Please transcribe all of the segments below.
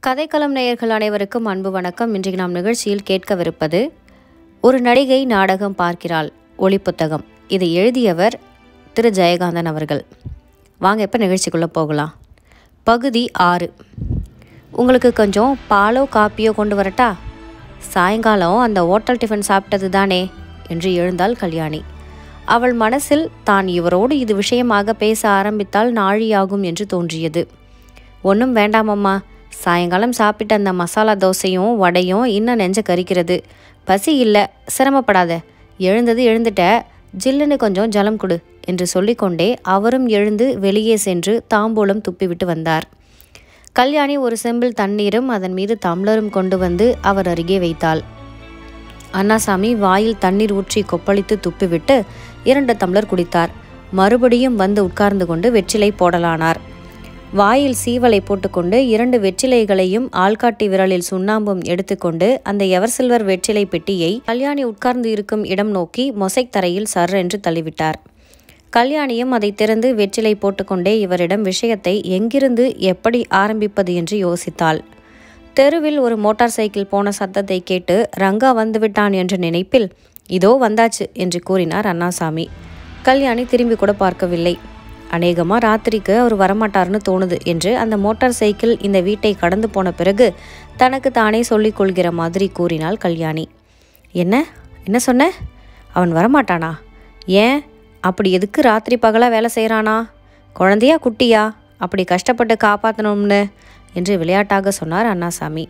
கதைக்களம் நேயர்கள் அனைவருக்கும் அன்பு வணக்கம் இன்றைக்கு நாம் நிகழ்ச்சியில் கேட்கவிருப்பது ஒரு நடிகை நாடகம் பார்க்கிறாள் ஒளிப்புத்தகம் இதை எழுதியவர் திரு ஜெயகாந்தன் அவர்கள் வாங்க இப்போ நிகழ்ச்சிக்குள்ளே போகலாம் பகுதி ஆறு உங்களுக்கு கொஞ்சம் பாலோ காப்பியோ கொண்டு வரட்டா சாயங்காலம் அந்த ஹோட்டல் டிஃபன் சாப்பிட்டது தானே என்று எழுந்தாள் கல்யாணி அவள் மனசில் தான் இவரோடு இது விஷயமாக பேச ஆரம்பித்தால் நாழியாகும் என்று தோன்றியது ஒன்றும் வேண்டாமம்மா சாயங்காலம் சாப்பிட்ட அந்த மசாலா தோசையும் வடையும் இன்னும் நெஞ்ச கரிக்கிறது பசி இல்லை சிரமப்படாத எழுந்தது எழுந்துட்ட ஜில்லுன்னு கொஞ்சம் ஜலம் கொடு என்று சொல்லிக்கொண்டே அவரும் எழுந்து வெளியே சென்று தாம்பூலம் துப்பிவிட்டு வந்தார் கல்யாணி ஒரு செம்பில் தண்ணீரும் அதன் மீது தம்ளரும் கொண்டு வந்து அவர் அருகே வைத்தாள் அண்ணாசாமி வாயில் தண்ணீர் ஊற்றி கொப்பளித்து துப்பிவிட்டு இரண்டு டம்ளர் குடித்தார் மறுபடியும் வந்து உட்கார்ந்து கொண்டு வெற்றிலை போடலானார் வாயில் சீவலை போட்டுக்கொண்டு இரண்டு வெற்றிலைகளையும் ஆள்காட்டி விரலில் சுண்ணாம்பும் எடுத்துக்கொண்டு அந்த எவர்சில்வர் வெற்றிலை பெட்டியை கல்யாணி உட்கார்ந்து இருக்கும் இடம் நோக்கி மொசைக் தரையில் சர் என்று தள்ளிவிட்டார் கல்யாணியும் அதை திறந்து வெற்றிலை போட்டுக்கொண்டே இவரிடம் விஷயத்தை எங்கிருந்து எப்படி ஆரம்பிப்பது என்று யோசித்தாள் தெருவில் ஒரு மோட்டார் சைக்கிள் போன சத்தத்தை கேட்டு ரங்கா வந்துவிட்டான் என்ற நினைப்பில் இதோ வந்தாச்சு என்று கூறினார் அண்ணாசாமி கல்யாணி திரும்பி கூட பார்க்கவில்லை அநேகமாக ராத்திரிக்கு அவர் வரமாட்டார்னு தோணுது என்று அந்த மோட்டார் சைக்கிள் இந்த வீட்டை கடந்து போன பிறகு தனக்கு தானே சொல்லிக் கொள்கிற மாதிரி கூறினாள் கல்யாணி என்ன என்ன சொன்ன அவன் வரமாட்டானா ஏன் அப்படி எதுக்கு ராத்திரி பகலாக வேலை செய்கிறானா குழந்தையா குட்டியா அப்படி கஷ்டப்பட்டு காப்பாற்றணும்னு என்று விளையாட்டாக சொன்னார் அண்ணாசாமி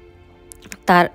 தார்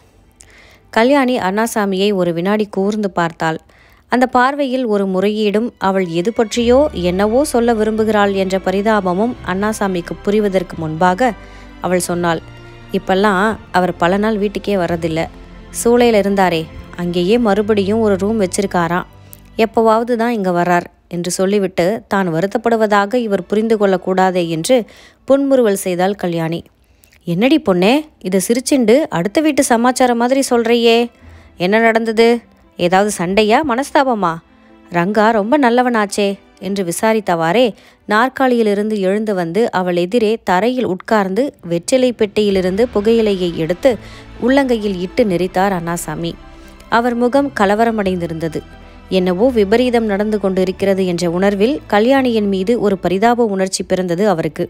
கல்யாணி அண்ணாசாமியை ஒரு வினாடி கூர்ந்து பார்த்தாள் அந்த பார்வையில் ஒரு முறையீடும் அவள் எது பற்றியோ என்னவோ சொல்ல விரும்புகிறாள் என்ற பரிதாபமும் அண்ணாசாமிக்கு புரிவதற்கு முன்பாக அவள் சொன்னாள் இப்பெல்லாம் அவர் பல நாள் வீட்டுக்கே வர்றதில்ல சூளையில் இருந்தாரே அங்கேயே மறுபடியும் ஒரு ரூம் வச்சிருக்காராம் எப்போவாவது தான் இங்கே வர்றார் என்று சொல்லிவிட்டு தான் வருத்தப்படுவதாக இவர் புரிந்து கொள்ளக்கூடாதே என்று புன்முறுவல் செய்தாள் கல்யாணி என்னடி பொண்ணே இதை சிரிச்சுண்டு அடுத்த வீட்டு சமாச்சாரம் மாதிரி சொல்கிறையே என்ன நடந்தது ஏதாவது சண்டையா மனஸ்தாபமா ரங்கா ரொம்ப நல்லவனாச்சே என்று விசாரித்தவாறே நாற்காலியிலிருந்து எழுந்து வந்து அவள் எதிரே தரையில் உட்கார்ந்து வெற்றிலை பெட்டியிலிருந்து புகையிலையை எடுத்து உள்ளங்கையில் இட்டு நெறித்தார் அண்ணாசாமி அவர் முகம் கலவரமடைந்திருந்தது என்னவோ விபரீதம் நடந்து கொண்டிருக்கிறது என்ற உணர்வில் கல்யாணியின் மீது ஒரு பரிதாப உணர்ச்சி பிறந்தது அவருக்கு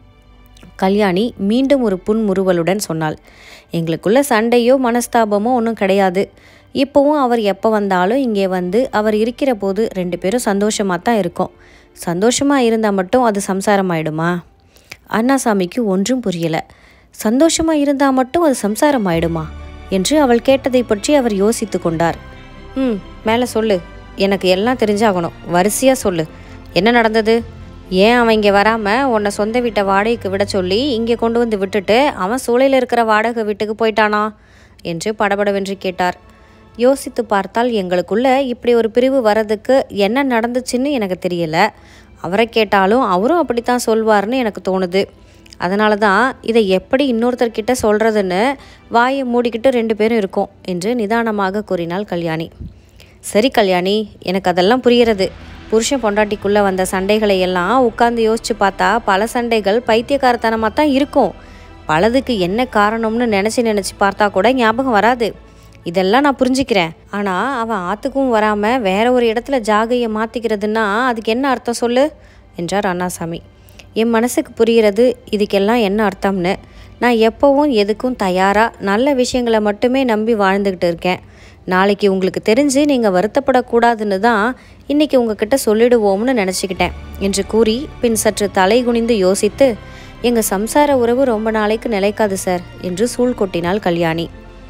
கல்யாணி மீண்டும் ஒரு புன்முறுவலுடன் சொன்னாள் எங்களுக்குள்ள சண்டையோ மனஸ்தாபமோ ஒன்றும் கிடையாது இப்போவும் அவர் எப்போ வந்தாலும் இங்கே வந்து அவர் இருக்கிற போது ரெண்டு பேரும் சந்தோஷமாக தான் இருக்கோம் சந்தோஷமாக இருந்தால் மட்டும் அது சம்சாரம் ஆயிடுமா அண்ணாசாமிக்கு ஒன்றும் புரியலை சந்தோஷமாக இருந்தால் மட்டும் அது சம்சாரம் ஆயிடுமா என்று அவள் கேட்டதை பற்றி அவர் யோசித்து கொண்டார் ம் மேலே சொல்லு எனக்கு எல்லாம் தெரிஞ்சாகணும் வரிசையாக சொல்லு என்ன நடந்தது ஏன் அவன் இங்கே வராமல் உன்னை சொந்த வீட்டை வாடகைக்கு விட சொல்லி இங்கே கொண்டு வந்து விட்டுட்டு அவன் சூளையில் இருக்கிற வாடகை வீட்டுக்கு போயிட்டானா என்று படபடவென்று கேட்டார் யோசித்து பார்த்தால் எங்களுக்குள்ள இப்படி ஒரு பிரிவு வரதுக்கு என்ன நடந்துச்சுன்னு எனக்கு தெரியல அவரை கேட்டாலும் அவரும் அப்படித்தான் சொல்வார்னு எனக்கு தோணுது அதனால தான் இதை எப்படி இன்னொருத்தர்கிட்ட சொல்கிறதுன்னு வாயை மூடிக்கிட்டு ரெண்டு பேரும் இருக்கோம் என்று நிதானமாக கூறினாள் கல்யாணி சரி கல்யாணி எனக்கு அதெல்லாம் புரிகிறது புருஷன் பொண்டாட்டிக்குள்ளே வந்த சண்டைகளை எல்லாம் உட்காந்து யோசிச்சு பார்த்தா பல சண்டைகள் பைத்தியக்காரத்தனமாக தான் இருக்கும் பலதுக்கு என்ன காரணம்னு நினச்சி நினச்சி பார்த்தா கூட ஞாபகம் வராது இதெல்லாம் நான் புரிஞ்சுக்கிறேன் ஆனால் அவன் ஆற்றுக்கும் வராமல் வேற ஒரு இடத்துல ஜாகையை மாற்றிக்கிறதுன்னா அதுக்கு என்ன அர்த்தம் சொல்லு என்றார் அண்ணாசாமி என் மனசுக்கு புரிகிறது இதுக்கெல்லாம் என்ன அர்த்தம்னு நான் எப்போவும் எதுக்கும் தயாராக நல்ல விஷயங்களை மட்டுமே நம்பி வாழ்ந்துக்கிட்டு இருக்கேன் நாளைக்கு உங்களுக்கு தெரிஞ்சு நீங்கள் வருத்தப்படக்கூடாதுன்னு தான் இன்றைக்கி உங்ககிட்ட சொல்லிடுவோம்னு நினச்சிக்கிட்டேன் என்று கூறி பின் சற்று தலை குனிந்து யோசித்து எங்கள் சம்சார உறவு ரொம்ப நாளைக்கு நிலைக்காது சார் என்று சூழ் கொட்டினாள் கல்யாணி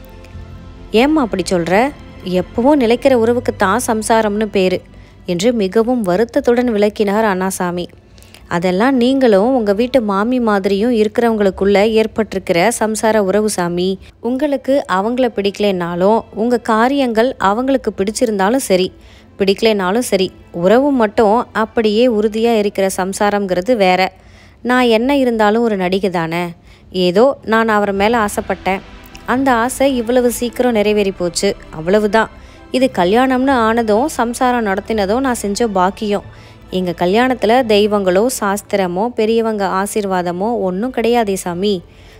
ஏம்மா அப்படி சொல்கிற எப்பவும் நிலைக்கிற உறவுக்கு தான் சம்சாரம்னு பேர் என்று மிகவும் வருத்தத்துடன் விளக்கினார் அண்ணாசாமி அதெல்லாம் நீங்களும் உங்கள் வீட்டு மாமி மாதிரியும் இருக்கிறவங்களுக்குள்ள ஏற்பட்டிருக்கிற சம்சார உறவு சாமி உங்களுக்கு அவங்கள பிடிக்கலைன்னாலும் உங்கள் காரியங்கள் அவங்களுக்கு பிடிச்சிருந்தாலும் சரி பிடிக்கலைனாலும் சரி உறவு மட்டும் அப்படியே உறுதியாக இருக்கிற சம்சாரம்ங்கிறது வேற நான் என்ன இருந்தாலும் ஒரு நடிகை தானே ஏதோ நான் அவர் மேலே ஆசைப்பட்டேன் அந்த ஆசை இவ்வளவு சீக்கிரம் நிறைவேறி போச்சு அவ்வளவுதான் இது கல்யாணம்னு ஆனதும் சம்சாரம் நடத்தினதும் நான் செஞ்ச பாக்கியம் எங்கள் கல்யாணத்தில் தெய்வங்களோ சாஸ்திரமோ பெரியவங்க ஆசீர்வாதமோ ஒன்றும் கிடையாதே சாமி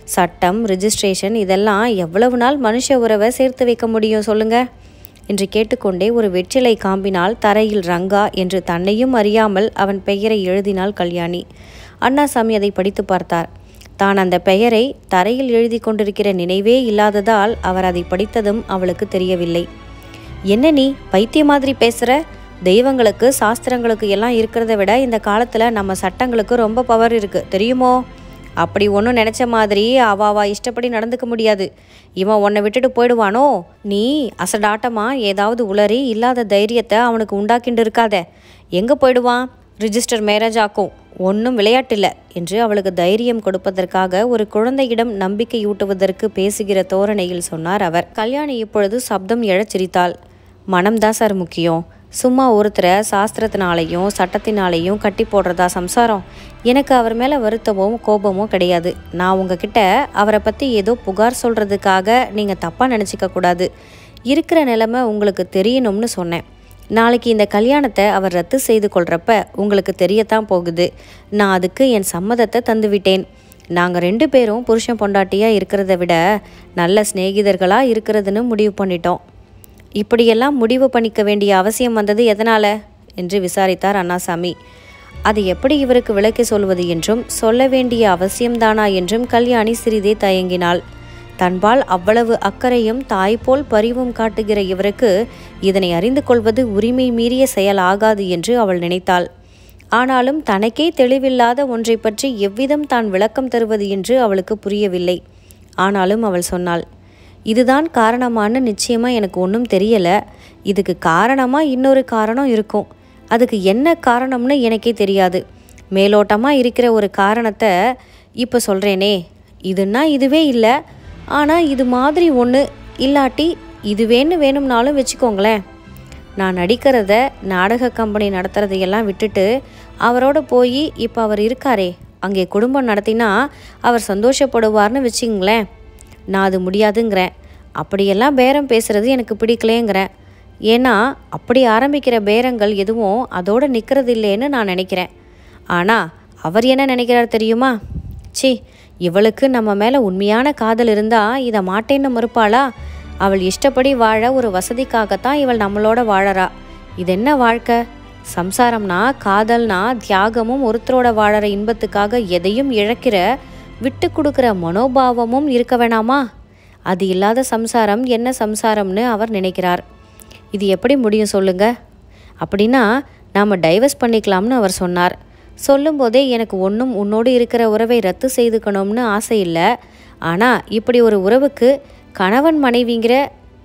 சட்டம் ரிஜிஸ்ட்ரேஷன் இதெல்லாம் எவ்வளவு நாள் மனுஷ உறவை சேர்த்து வைக்க முடியும் சொல்லுங்க என்று கேட்டுக்கொண்டே ஒரு வெற்றிலை காம்பினால் தரையில் ரங்கா என்று தன்னையும் அறியாமல் அவன் பெயரை எழுதினாள் கல்யாணி அண்ணாசாமி அதை படித்து பார்த்தார் தான் அந்த பெயரை தரையில் எழுதி கொண்டிருக்கிற நினைவே இல்லாததால் அவர் அதை படித்ததும் அவளுக்கு தெரியவில்லை என்ன நீ பைத்திய மாதிரி பேசுற தெய்வங்களுக்கு சாஸ்திரங்களுக்கு எல்லாம் இருக்கிறத விட இந்த காலத்துல நம்ம சட்டங்களுக்கு ரொம்ப பவர் இருக்கு தெரியுமோ அப்படி ஒன்றும் நினச்ச மாதிரி அவாவா இஷ்டப்படி நடந்துக்க முடியாது இவன் உன்னை விட்டுட்டு போயிடுவானோ நீ அசடாட்டமா ஏதாவது உளறி இல்லாத தைரியத்தை அவனுக்கு உண்டாக்கிண்டு இருக்காத எங்கே போயிடுவான் ரிஜிஸ்டர் மேரேஜ் ஆக்கும் ஒன்றும் விளையாட்டில்லை என்று அவளுக்கு தைரியம் கொடுப்பதற்காக ஒரு குழந்தையிடம் நம்பிக்கையூட்டுவதற்கு பேசுகிற தோரணையில் சொன்னார் அவர் கல்யாணி இப்பொழுது சப்தம் எழச் சிரித்தாள் மனம்தான் சார் முக்கியம் சும்மா ஒருத்தரை சாஸ்திரத்தினாலையும் சட்டத்தினாலையும் கட்டி போடுறதா சம்சாரம் எனக்கு அவர் மேலே வருத்தமோ கோபமோ கிடையாது நான் உங்ககிட்ட அவரை பற்றி ஏதோ புகார் சொல்கிறதுக்காக நீங்கள் தப்பாக நினச்சிக்க கூடாது இருக்கிற நிலைமை உங்களுக்கு தெரியணும்னு சொன்னேன் நாளைக்கு இந்த கல்யாணத்தை அவர் ரத்து செய்து கொள்கிறப்ப உங்களுக்கு தெரியத்தான் போகுது நான் அதுக்கு என் சம்மதத்தை தந்துவிட்டேன் நாங்கள் ரெண்டு பேரும் புருஷன் பொண்டாட்டியாக இருக்கிறத விட நல்ல சிநேகிதர்களாக இருக்கிறதுன்னு முடிவு பண்ணிட்டோம் இப்படியெல்லாம் முடிவு பண்ணிக்க வேண்டிய அவசியம் வந்தது எதனால என்று விசாரித்தார் அண்ணாசாமி அது எப்படி இவருக்கு விளக்கி சொல்வது என்றும் சொல்ல வேண்டிய அவசியம்தானா என்றும் கல்யாணி சிறிதே தயங்கினாள் தன்பால் அவ்வளவு அக்கறையும் தாய்போல் பரிவும் காட்டுகிற இவருக்கு இதனை அறிந்து கொள்வது உரிமை மீறிய செயல் ஆகாது என்று அவள் நினைத்தாள் ஆனாலும் தனக்கே தெளிவில்லாத ஒன்றை பற்றி எவ்விதம் தான் விளக்கம் தருவது என்று அவளுக்கு புரியவில்லை ஆனாலும் அவள் சொன்னாள் இதுதான் காரணமான்னு நிச்சயமாக எனக்கு ஒன்றும் தெரியலை இதுக்கு காரணமாக இன்னொரு காரணம் இருக்கும் அதுக்கு என்ன காரணம்னு எனக்கே தெரியாது மேலோட்டமாக இருக்கிற ஒரு காரணத்தை இப்போ சொல்கிறேனே இதுன்னா இதுவே இல்லை ஆனால் இது மாதிரி ஒன்று இல்லாட்டி இதுவேன்னு வேணும்னாலும் வச்சுக்கோங்களேன் நான் நடிக்கிறத நாடக கம்பெனி நடத்துறதையெல்லாம் விட்டுட்டு அவரோட போய் இப்போ அவர் இருக்காரே அங்கே குடும்பம் நடத்தினா அவர் சந்தோஷப்படுவார்னு வச்சுங்களேன் நான் அது முடியாதுங்கிறேன் அப்படியெல்லாம் பேரம் பேசுறது எனக்கு பிடிக்கலேங்கிறேன் ஏன்னா அப்படி ஆரம்பிக்கிற பேரங்கள் எதுவும் அதோட நிற்கிறது இல்லைன்னு நான் நினைக்கிறேன் ஆனால் அவர் என்ன நினைக்கிறார் தெரியுமா சி இவளுக்கு நம்ம மேலே உண்மையான காதல் இருந்தால் இதை மாட்டேன்னு மறுப்பாளா அவள் இஷ்டப்படி வாழ ஒரு வசதிக்காகத்தான் இவள் நம்மளோட வாழறா இது என்ன வாழ்க்கை சம்சாரம்னா காதல்னா தியாகமும் ஒருத்தரோட வாழற இன்பத்துக்காக எதையும் இழக்கிற விட்டு கொடுக்குற மனோபாவமும் இருக்க வேணாமா அது இல்லாத சம்சாரம் என்ன சம்சாரம்னு அவர் நினைக்கிறார் இது எப்படி முடியும் சொல்லுங்க அப்படின்னா நாம் டைவர்ஸ் பண்ணிக்கலாம்னு அவர் சொன்னார் சொல்லும்போதே எனக்கு ஒன்றும் உன்னோடு இருக்கிற உறவை ரத்து செய்துக்கணும்னு ஆசை இல்லை ஆனால் இப்படி ஒரு உறவுக்கு கணவன் மனைவிங்கிற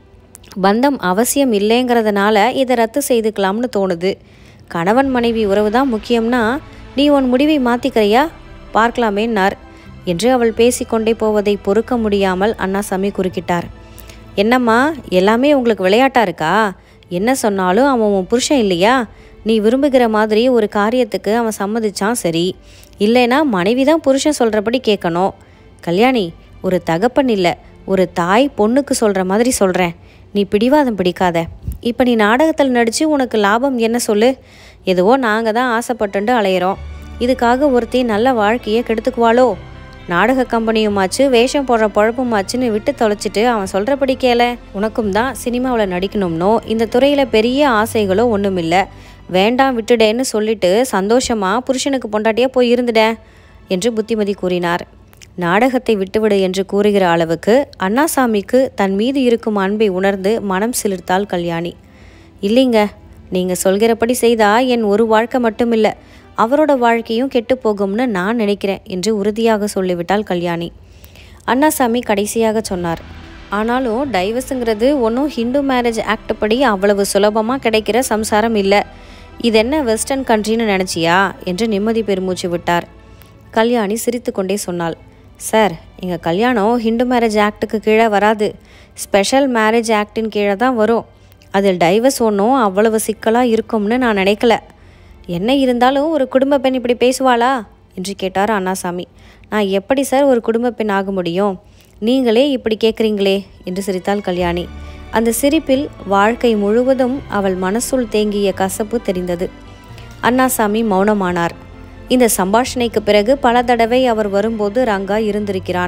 பந்தம் அவசியம் இல்லைங்கிறதுனால இதை ரத்து செய்துக்கலாம்னு தோணுது கணவன் மனைவி உறவு தான் முக்கியம்னா நீ உன் முடிவை மாற்றிக்கிறியா பார்க்கலாமேன்னார் என்று அவள் பேசிக்கொண்டே போவதை பொறுக்க முடியாமல் அண்ணாசாமி குறுக்கிட்டார் என்னம்மா எல்லாமே உங்களுக்கு விளையாட்டா இருக்கா என்ன சொன்னாலும் அவன் உன் புருஷன் இல்லையா நீ விரும்புகிற மாதிரி ஒரு காரியத்துக்கு அவன் சம்மதிச்சான் சரி இல்லைன்னா மனைவி தான் புருஷன் சொல்கிறபடி கேட்கணும் கல்யாணி ஒரு தகப்பன் இல்லை ஒரு தாய் பொண்ணுக்கு சொல்கிற மாதிரி சொல்கிறேன் நீ பிடிவாதம் பிடிக்காத இப்போ நீ நாடகத்தில் நடித்து உனக்கு லாபம் என்ன சொல்லு எதுவோ நாங்கள் தான் ஆசைப்பட்டுண்டு அலையிறோம் இதுக்காக ஒருத்தி நல்ல வாழ்க்கையை கெடுத்துக்குவாளோ நாடக கம்பெனியுமாச்சு வேஷம் போடுற பழப்புமாச்சுன்னு விட்டு தொலைச்சிட்டு அவன் சொல்கிறபடி கேள உனக்கும் தான் சினிமாவில் நடிக்கணும்னோ இந்த துறையில் பெரிய ஆசைகளோ ஒன்றும் இல்லை வேண்டாம் விட்டுடேன்னு சொல்லிட்டு சந்தோஷமா புருஷனுக்கு பொண்டாட்டியாக போய் இருந்துட என்று புத்திமதி கூறினார் நாடகத்தை விட்டுவிடு என்று கூறுகிற அளவுக்கு அண்ணாசாமிக்கு தன் மீது இருக்கும் அன்பை உணர்ந்து மனம் சிலிர்த்தாள் கல்யாணி இல்லைங்க நீங்கள் சொல்கிறபடி செய்தா என் ஒரு வாழ்க்கை மட்டும் இல்லை அவரோட வாழ்க்கையும் கெட்டு போகும்னு நான் நினைக்கிறேன் என்று உறுதியாக சொல்லிவிட்டாள் கல்யாணி அண்ணாசாமி கடைசியாக சொன்னார் ஆனாலும் டைவர்ஸுங்கிறது ஒன்றும் ஹிந்து மேரேஜ் ஆக்ட் படி அவ்வளவு சுலபமாக கிடைக்கிற சம்சாரம் இல்லை இது என்ன வெஸ்டர்ன் கண்ட்ரின்னு நினச்சியா என்று நிம்மதி பெருமூச்சு விட்டார் கல்யாணி சிரித்துக்கொண்டே சொன்னாள் சார் எங்கள் கல்யாணம் ஹிந்து மேரேஜ் ஆக்ட்டுக்கு கீழே வராது ஸ்பெஷல் மேரேஜ் ஆக்டின் கீழே தான் வரும் அதில் டைவர்ஸ் ஒன்றும் அவ்வளவு சிக்கலாக இருக்கும்னு நான் நினைக்கல என்ன இருந்தாலும் ஒரு குடும்ப பெண் இப்படி பேசுவாளா என்று கேட்டார் அண்ணாசாமி நான் எப்படி சார் ஒரு குடும்ப பெண் ஆக முடியும் நீங்களே இப்படி கேட்குறீங்களே என்று சிரித்தாள் கல்யாணி அந்த சிரிப்பில் வாழ்க்கை முழுவதும் அவள் மனசுள் தேங்கிய கசப்பு தெரிந்தது அண்ணாசாமி மௌனமானார் இந்த சம்பாஷணைக்கு பிறகு பல தடவை அவர் வரும்போது ரங்கா இருந்திருக்கிறான்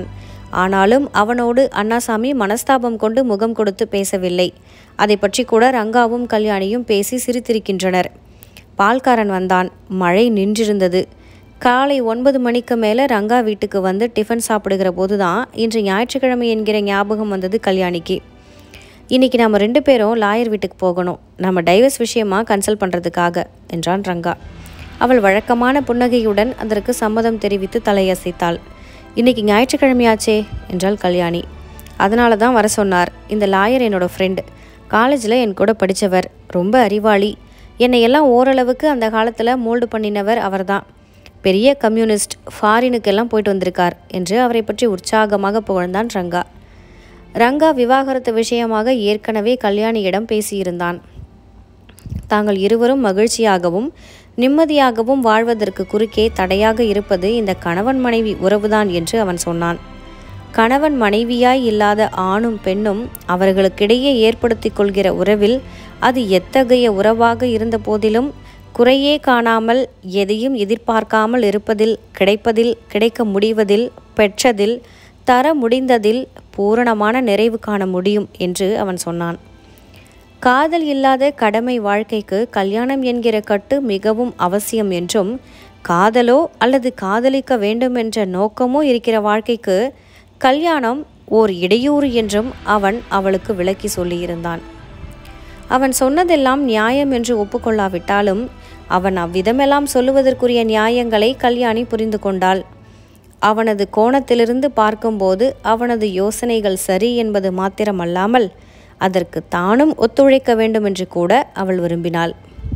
ஆனாலும் அவனோடு அண்ணாசாமி மனஸ்தாபம் கொண்டு முகம் கொடுத்து பேசவில்லை அதை பற்றி கூட ரங்காவும் கல்யாணியும் பேசி சிரித்திருக்கின்றனர் பால்காரன் வந்தான் மழை நின்றிருந்தது காலை ஒன்பது மணிக்கு மேலே ரங்கா வீட்டுக்கு வந்து டிஃபன் சாப்பிடுகிற போது தான் இன்று ஞாயிற்றுக்கிழமை என்கிற ஞாபகம் வந்தது கல்யாணிக்கு இன்னைக்கு நம்ம ரெண்டு பேரும் லாயர் வீட்டுக்கு போகணும் நம்ம டைவர்ஸ் விஷயமா கன்சல்ட் பண்ணுறதுக்காக என்றான் ரங்கா அவள் வழக்கமான புன்னகையுடன் அதற்கு சம்மதம் தெரிவித்து தலையசைத்தாள் இன்னைக்கு ஞாயிற்றுக்கிழமையாச்சே என்றாள் கல்யாணி அதனால தான் வர சொன்னார் இந்த லாயர் என்னோட ஃப்ரெண்டு காலேஜில் என் கூட படித்தவர் ரொம்ப அறிவாளி என்னை எல்லாம் ஓரளவுக்கு அந்த காலத்தில் மோல்டு பண்ணினவர் அவர்தான் பெரிய கம்யூனிஸ்ட் ஃபாரினுக்கெல்லாம் போயிட்டு வந்திருக்கார் என்று அவரை பற்றி உற்சாகமாக புகழ்ந்தான் ரங்கா ரங்கா விவாகரத்து விஷயமாக ஏற்கனவே கல்யாணியிடம் பேசியிருந்தான் தாங்கள் இருவரும் மகிழ்ச்சியாகவும் நிம்மதியாகவும் வாழ்வதற்கு குறுக்கே தடையாக இருப்பது இந்த கணவன் மனைவி உறவுதான் என்று அவன் சொன்னான் கணவன் மனைவியாய் இல்லாத ஆணும் பெண்ணும் அவர்களுக்கிடையே ஏற்படுத்திக் கொள்கிற உறவில் அது எத்தகைய உறவாக இருந்த போதிலும் குறையே காணாமல் எதையும் எதிர்பார்க்காமல் இருப்பதில் கிடைப்பதில் கிடைக்க முடிவதில் பெற்றதில் தர முடிந்ததில் பூரணமான நிறைவு காண முடியும் என்று அவன் சொன்னான் காதல் இல்லாத கடமை வாழ்க்கைக்கு கல்யாணம் என்கிற கட்டு மிகவும் அவசியம் என்றும் காதலோ அல்லது காதலிக்க வேண்டும் என்ற நோக்கமோ இருக்கிற வாழ்க்கைக்கு கல்யாணம் ஓர் இடையூறு என்றும் அவன் அவளுக்கு விளக்கி சொல்லியிருந்தான் அவன் சொன்னதெல்லாம் நியாயம் என்று ஒப்புக்கொள்ளாவிட்டாலும் அவன் அவ்விதமெல்லாம் சொல்லுவதற்குரிய நியாயங்களை கல்யாணி புரிந்து கொண்டாள் அவனது கோணத்திலிருந்து பார்க்கும்போது அவனது யோசனைகள் சரி என்பது மாத்திரமல்லாமல் அதற்கு தானும் ஒத்துழைக்க வேண்டும் என்று கூட அவள் விரும்பினாள்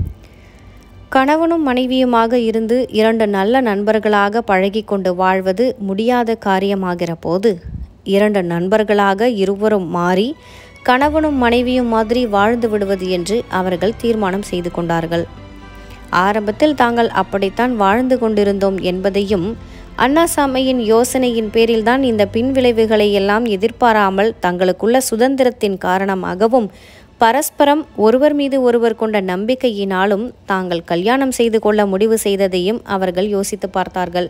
கணவனும் மனைவியுமாக இருந்து இரண்டு நல்ல நண்பர்களாக பழகி கொண்டு வாழ்வது முடியாத காரியமாகிற போது இரண்டு நண்பர்களாக இருவரும் மாறி கணவனும் மனைவியும் மாதிரி வாழ்ந்து விடுவது என்று அவர்கள் தீர்மானம் செய்து கொண்டார்கள் ஆரம்பத்தில் தாங்கள் அப்படித்தான் வாழ்ந்து கொண்டிருந்தோம் என்பதையும் அண்ணாசாமியின் யோசனையின் பேரில்தான் இந்த பின்விளைவுகளை எல்லாம் எதிர்பாராமல் தங்களுக்குள்ள சுதந்திரத்தின் காரணமாகவும் பரஸ்பரம் ஒருவர் மீது ஒருவர் கொண்ட நம்பிக்கையினாலும் தாங்கள் கல்யாணம் செய்து கொள்ள முடிவு செய்ததையும் அவர்கள் யோசித்து பார்த்தார்கள்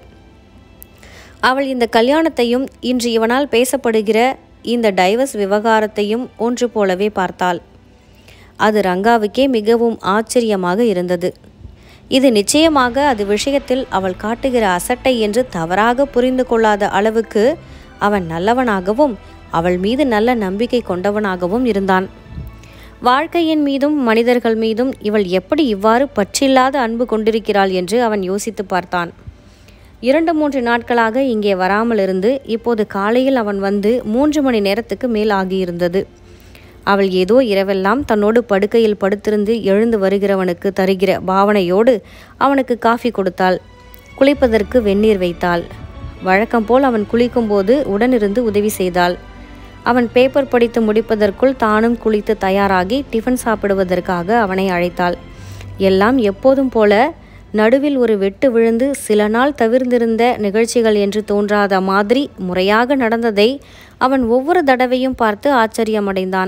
அவள் இந்த கல்யாணத்தையும் இன்று இவனால் பேசப்படுகிற இந்த டைவர்ஸ் விவகாரத்தையும் ஒன்று போலவே பார்த்தாள் அது ரங்காவுக்கே மிகவும் ஆச்சரியமாக இருந்தது இது நிச்சயமாக அது விஷயத்தில் அவள் காட்டுகிற அசட்டை என்று தவறாக புரிந்து கொள்ளாத அளவுக்கு அவன் நல்லவனாகவும் அவள் மீது நல்ல நம்பிக்கை கொண்டவனாகவும் இருந்தான் வாழ்க்கையின் மீதும் மனிதர்கள் மீதும் இவள் எப்படி இவ்வாறு பற்றில்லாத அன்பு கொண்டிருக்கிறாள் என்று அவன் யோசித்து பார்த்தான் இரண்டு மூன்று நாட்களாக இங்கே வராமல் இருந்து இப்போது காலையில் அவன் வந்து மூன்று மணி நேரத்துக்கு மேல் ஆகியிருந்தது அவள் ஏதோ இரவெல்லாம் தன்னோடு படுக்கையில் படுத்திருந்து எழுந்து வருகிறவனுக்கு தருகிற பாவனையோடு அவனுக்கு காஃபி கொடுத்தாள் குளிப்பதற்கு வெந்நீர் வைத்தாள் வழக்கம் போல் அவன் குளிக்கும்போது உடனிருந்து உதவி செய்தாள் அவன் பேப்பர் படித்து முடிப்பதற்குள் தானும் குளித்து தயாராகி டிஃபன் சாப்பிடுவதற்காக அவனை அழைத்தாள் எல்லாம் எப்போதும் போல நடுவில் ஒரு வெட்டு விழுந்து சில நாள் தவிர்ந்திருந்த நிகழ்ச்சிகள் என்று தோன்றாத மாதிரி முறையாக நடந்ததை அவன் ஒவ்வொரு தடவையும் பார்த்து ஆச்சரியமடைந்தான்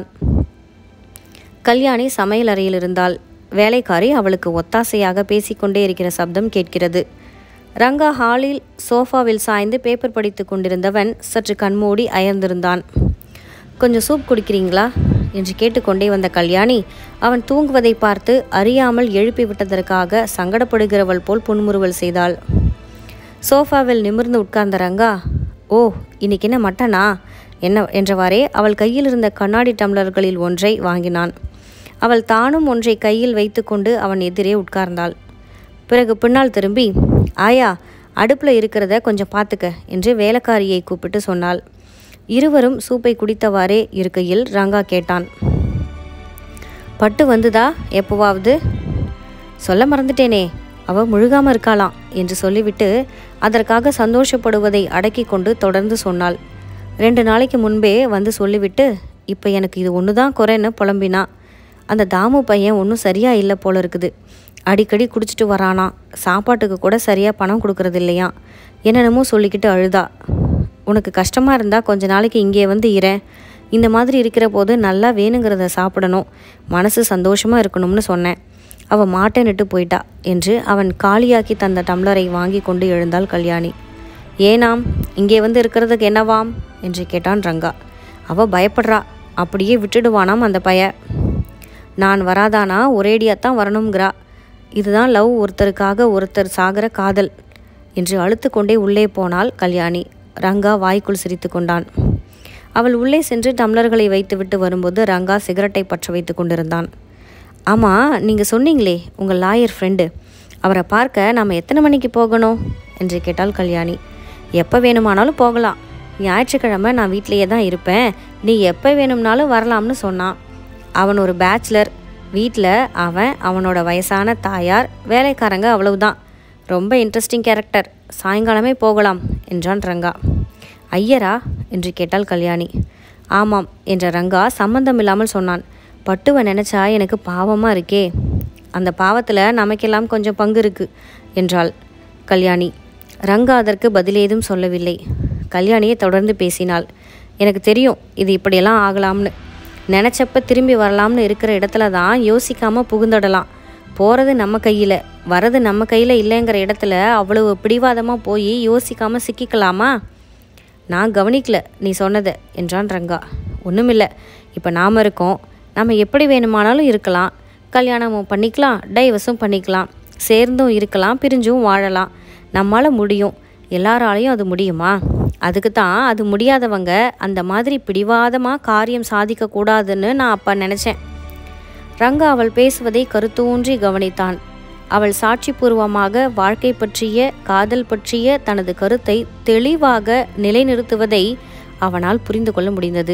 கல்யாணி சமையல் அறையில் இருந்தாள் வேலைக்காரி அவளுக்கு ஒத்தாசையாக பேசிக்கொண்டே இருக்கிற சப்தம் கேட்கிறது ரங்கா ஹாலில் சோஃபாவில் சாய்ந்து பேப்பர் படித்து கொண்டிருந்தவன் சற்று கண்மூடி அயர்ந்திருந்தான் கொஞ்சம் சூப் குடிக்கிறீங்களா என்று கேட்டுக்கொண்டே வந்த கல்யாணி அவன் தூங்குவதை பார்த்து அறியாமல் எழுப்பி விட்டதற்காக சங்கடப்படுகிறவள் போல் புன்முறுவல் செய்தாள் சோஃபாவில் நிமிர்ந்து உட்கார்ந்த ரங்கா ஓ இன்னைக்கு என்ன மட்டனா என்ன என்றவாறே அவள் கையில் இருந்த கண்ணாடி டம்ளர்களில் ஒன்றை வாங்கினான் அவள் தானும் ஒன்றை கையில் வைத்துக்கொண்டு அவன் எதிரே உட்கார்ந்தாள் பிறகு பின்னால் திரும்பி ஆயா அடுப்பில் இருக்கிறத கொஞ்சம் பார்த்துக்க என்று வேலைக்காரியை கூப்பிட்டு சொன்னாள் இருவரும் சூப்பை குடித்தவாறே இருக்கையில் ரங்கா கேட்டான் பட்டு வந்துதா எப்போவாவது சொல்ல மறந்துட்டேனே அவ முழுகாம இருக்காளாம் என்று சொல்லிவிட்டு அதற்காக சந்தோஷப்படுவதை அடக்கி கொண்டு தொடர்ந்து சொன்னாள் ரெண்டு நாளைக்கு முன்பே வந்து சொல்லிவிட்டு இப்போ எனக்கு இது ஒன்று தான் குறைன்னு புலம்பினா அந்த தாமு பையன் ஒன்றும் சரியா இல்லை போல இருக்குது அடிக்கடி குடிச்சிட்டு வரானா சாப்பாட்டுக்கு கூட சரியாக பணம் கொடுக்கறது இல்லையா என்னென்னமோ சொல்லிக்கிட்டு அழுதா உனக்கு கஷ்டமாக இருந்தால் கொஞ்ச நாளைக்கு இங்கே வந்து இரேன் இந்த மாதிரி இருக்கிற போது நல்லா வேணுங்கிறத சாப்பிடணும் மனசு சந்தோஷமாக இருக்கணும்னு சொன்னேன் அவள் மாட்டேன்னுட்டு போயிட்டா என்று அவன் காலியாக்கி தந்த டம்ளரை வாங்கி கொண்டு எழுந்தாள் கல்யாணி ஏனாம் இங்கே வந்து இருக்கிறதுக்கு என்னவாம் என்று கேட்டான் ரங்கா அவ பயப்படுறா அப்படியே விட்டுடுவானாம் அந்த பைய நான் வராதானா ஒரேடியாத்தான் வரணுங்கிறா இதுதான் லவ் ஒருத்தருக்காக ஒருத்தர் சாகிற காதல் என்று அழுத்து கொண்டே உள்ளே போனாள் கல்யாணி ரங்கா வாய்க்குள் சிரித்து கொண்டான் அவள் உள்ளே சென்று டம்ளர்களை வைத்துவிட்டு வரும்போது ரங்கா சிகரெட்டை பற்ற வைத்து கொண்டிருந்தான் ஆமாம் நீங்கள் சொன்னீங்களே உங்கள் லாயர் ஃப்ரெண்டு அவரை பார்க்க நாம் எத்தனை மணிக்கு போகணும் என்று கேட்டாள் கல்யாணி எப்போ வேணுமானாலும் போகலாம் ஞாயிற்றுக்கிழமை நான் வீட்டிலேயே தான் இருப்பேன் நீ எப்போ வேணும்னாலும் வரலாம்னு சொன்னான் அவன் ஒரு பேச்சுலர் வீட்டில் அவன் அவனோட வயசான தாயார் வேலைக்காரங்க அவ்வளவுதான் ரொம்ப இன்ட்ரெஸ்டிங் கேரக்டர் சாயங்காலமே போகலாம் என்றான் ரங்கா ஐயரா என்று கேட்டாள் கல்யாணி ஆமாம் என்ற ரங்கா சம்பந்தமில்லாமல் சொன்னான் பட்டுவை நினச்சா எனக்கு பாவமாக இருக்கே அந்த பாவத்தில் நமக்கெல்லாம் கொஞ்சம் பங்கு இருக்கு என்றாள் கல்யாணி ரங்கா அதற்கு பதிலேதும் சொல்லவில்லை கல்யாணியை தொடர்ந்து பேசினாள் எனக்கு தெரியும் இது இப்படியெல்லாம் ஆகலாம்னு நினச்சப்ப திரும்பி வரலாம்னு இருக்கிற இடத்துல தான் யோசிக்காமல் புகுந்துடலாம் போகிறது நம்ம கையில் வரது நம்ம கையில் இல்லைங்கிற இடத்துல அவ்வளவு பிடிவாதமாக போய் யோசிக்காமல் சிக்கிக்கலாமா நான் கவனிக்கல நீ சொன்னதை என்றான் ரங்கா ஒன்றுமில்லை இப்போ நாம் இருக்கோம் நம்ம எப்படி வேணுமானாலும் இருக்கலாம் கல்யாணமும் பண்ணிக்கலாம் டைவர்ஸும் பண்ணிக்கலாம் சேர்ந்தும் இருக்கலாம் பிரிஞ்சும் வாழலாம் நம்மால் முடியும் எல்லாராலையும் அது முடியுமா அதுக்கு தான் அது முடியாதவங்க அந்த மாதிரி பிடிவாதமாக காரியம் சாதிக்கக்கூடாதுன்னு நான் அப்போ நினச்சேன் ரங்கா அவள் பேசுவதை கருத்தூன்றி கவனித்தான் அவள் சாட்சிபூர்வமாக வாழ்க்கை பற்றிய காதல் பற்றிய தனது கருத்தை தெளிவாக நிலைநிறுத்துவதை அவனால் புரிந்து கொள்ள முடிந்தது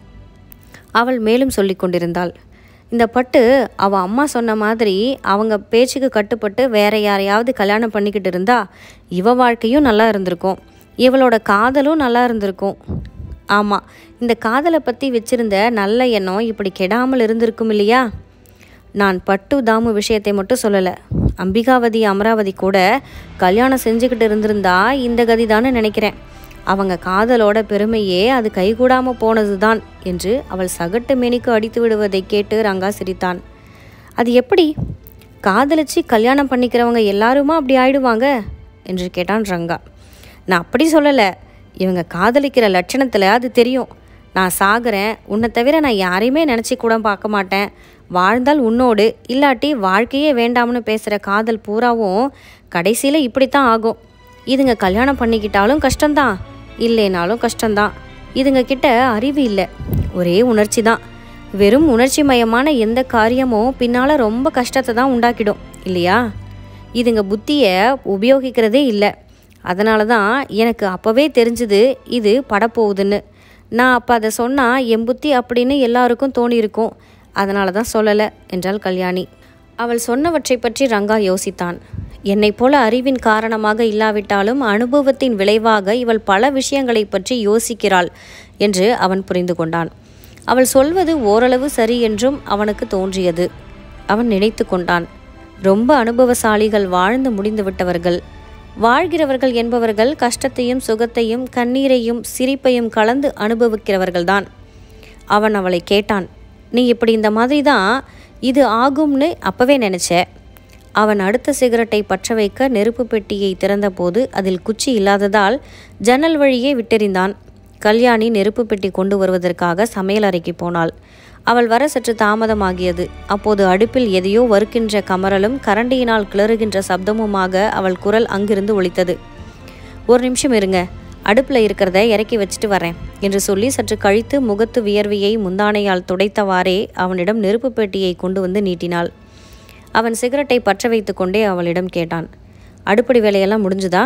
அவள் மேலும் சொல்லிக் கொண்டிருந்தாள் இந்த பட்டு அவள் அம்மா சொன்ன மாதிரி அவங்க பேச்சுக்கு கட்டுப்பட்டு வேற யாரையாவது கல்யாணம் பண்ணிக்கிட்டு இருந்தா இவ வாழ்க்கையும் நல்லா இருந்திருக்கும் இவளோட காதலும் நல்லா இருந்திருக்கும் ஆமாம் இந்த காதலை பற்றி வச்சிருந்த நல்ல எண்ணம் இப்படி கெடாமல் இருந்திருக்கும் இல்லையா நான் பட்டு தாமு விஷயத்தை மட்டும் சொல்லலை அம்பிகாவதி அமராவதி கூட கல்யாணம் செஞ்சுக்கிட்டு இருந்திருந்தா இந்த கதி நினைக்கிறேன் அவங்க காதலோட பெருமையே அது கைகூடாம போனதுதான் என்று அவள் சகட்டு மேனிக்கு அடித்து விடுவதை கேட்டு ரங்கா சிரித்தான் அது எப்படி காதலிச்சு கல்யாணம் பண்ணிக்கிறவங்க எல்லாருமா அப்படி ஆயிடுவாங்க என்று கேட்டான் ரங்கா நான் அப்படி சொல்லலை இவங்க காதலிக்கிற லட்சணத்தில் அது தெரியும் நான் சாகிறேன் உன்னை தவிர நான் யாரையுமே நினச்சி கூட பார்க்க மாட்டேன் வாழ்ந்தால் உன்னோடு இல்லாட்டி வாழ்க்கையே வேண்டாம்னு பேசுகிற காதல் பூராவும் கடைசியில் இப்படித்தான் ஆகும் இதுங்க கல்யாணம் பண்ணிக்கிட்டாலும் கஷ்டம்தான் இல்லைனாலும் கஷ்டம்தான் இதுங்க கிட்ட அறிவு இல்லை ஒரே உணர்ச்சி தான் வெறும் உணர்ச்சி மயமான எந்த காரியமும் பின்னால் ரொம்ப கஷ்டத்தை தான் உண்டாக்கிடும் இல்லையா இதுங்க புத்தியை உபயோகிக்கிறதே இல்லை அதனால தான் எனக்கு அப்போவே தெரிஞ்சுது இது படப்போகுதுன்னு நான் அப்போ அதை சொன்னால் என் புத்தி அப்படின்னு எல்லாருக்கும் தோணியிருக்கும் அதனால தான் சொல்லலை என்றாள் கல்யாணி அவள் சொன்னவற்றை பற்றி ரங்கா யோசித்தான் என்னைப் போல அறிவின் காரணமாக இல்லாவிட்டாலும் அனுபவத்தின் விளைவாக இவள் பல விஷயங்களை பற்றி யோசிக்கிறாள் என்று அவன் புரிந்து கொண்டான் அவள் சொல்வது ஓரளவு சரி என்றும் அவனுக்கு தோன்றியது அவன் நினைத்து கொண்டான் ரொம்ப அனுபவசாலிகள் வாழ்ந்து முடிந்து விட்டவர்கள் வாழ்கிறவர்கள் என்பவர்கள் கஷ்டத்தையும் சுகத்தையும் கண்ணீரையும் சிரிப்பையும் கலந்து அனுபவிக்கிறவர்கள்தான் அவன் அவளை கேட்டான் நீ இப்படி இந்த மாதிரி தான் இது ஆகும்னு அப்பவே நினச்ச அவன் அடுத்த சிகரெட்டை பற்ற வைக்க நெருப்பு பெட்டியை திறந்தபோது அதில் குச்சி இல்லாததால் ஜன்னல் வழியே விட்டெறிந்தான் கல்யாணி நெருப்பு பெட்டி கொண்டு வருவதற்காக சமையல் அறைக்கு போனாள் அவள் வர சற்று தாமதமாகியது அப்போது அடுப்பில் எதையோ வறுக்கின்ற கமரலும் கரண்டியினால் கிளறுகின்ற சப்தமுமாக அவள் குரல் அங்கிருந்து ஒலித்தது ஒரு நிமிஷம் இருங்க அடுப்பில் இருக்கிறத இறக்கி வச்சுட்டு வரேன் என்று சொல்லி சற்று கழித்து முகத்து வியர்வையை முந்தானையால் துடைத்தவாறே அவனிடம் நெருப்பு பெட்டியை கொண்டு வந்து நீட்டினாள் அவன் சிகரெட்டை பற்ற வைத்து கொண்டே அவளிடம் கேட்டான் அடுப்படி வேலையெல்லாம் முடிஞ்சுதா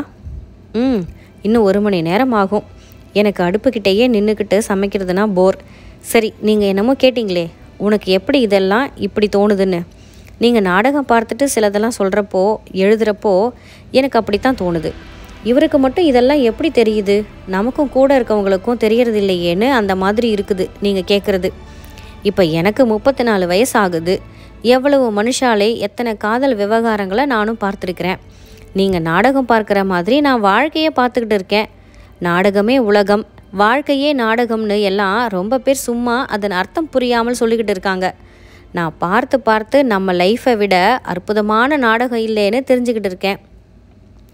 ம் இன்னும் ஒரு மணி நேரம் ஆகும் எனக்கு அடுப்புக்கிட்டேயே நின்றுக்கிட்டு சமைக்கிறதுனா போர் சரி நீங்கள் என்னமோ கேட்டிங்களே உனக்கு எப்படி இதெல்லாம் இப்படி தோணுதுன்னு நீங்கள் நாடகம் பார்த்துட்டு சிலதெல்லாம் சொல்கிறப்போ எழுதுகிறப்போ எனக்கு அப்படித்தான் தோணுது இவருக்கு மட்டும் இதெல்லாம் எப்படி தெரியுது நமக்கும் கூட இருக்கவங்களுக்கும் தெரியறது இல்லையேன்னு அந்த மாதிரி இருக்குது நீங்கள் கேட்குறது இப்போ எனக்கு முப்பத்தி நாலு வயசு ஆகுது எவ்வளவு மனுஷாலே எத்தனை காதல் விவகாரங்களை நானும் பார்த்துருக்கிறேன் நீங்கள் நாடகம் பார்க்குற மாதிரி நான் வாழ்க்கையை பார்த்துக்கிட்டு இருக்கேன் நாடகமே உலகம் வாழ்க்கையே நாடகம்னு எல்லாம் ரொம்ப பேர் சும்மா அதன் அர்த்தம் புரியாமல் சொல்லிக்கிட்டு இருக்காங்க நான் பார்த்து பார்த்து நம்ம லைஃப்பை விட அற்புதமான நாடகம் இல்லைன்னு தெரிஞ்சுக்கிட்டு இருக்கேன்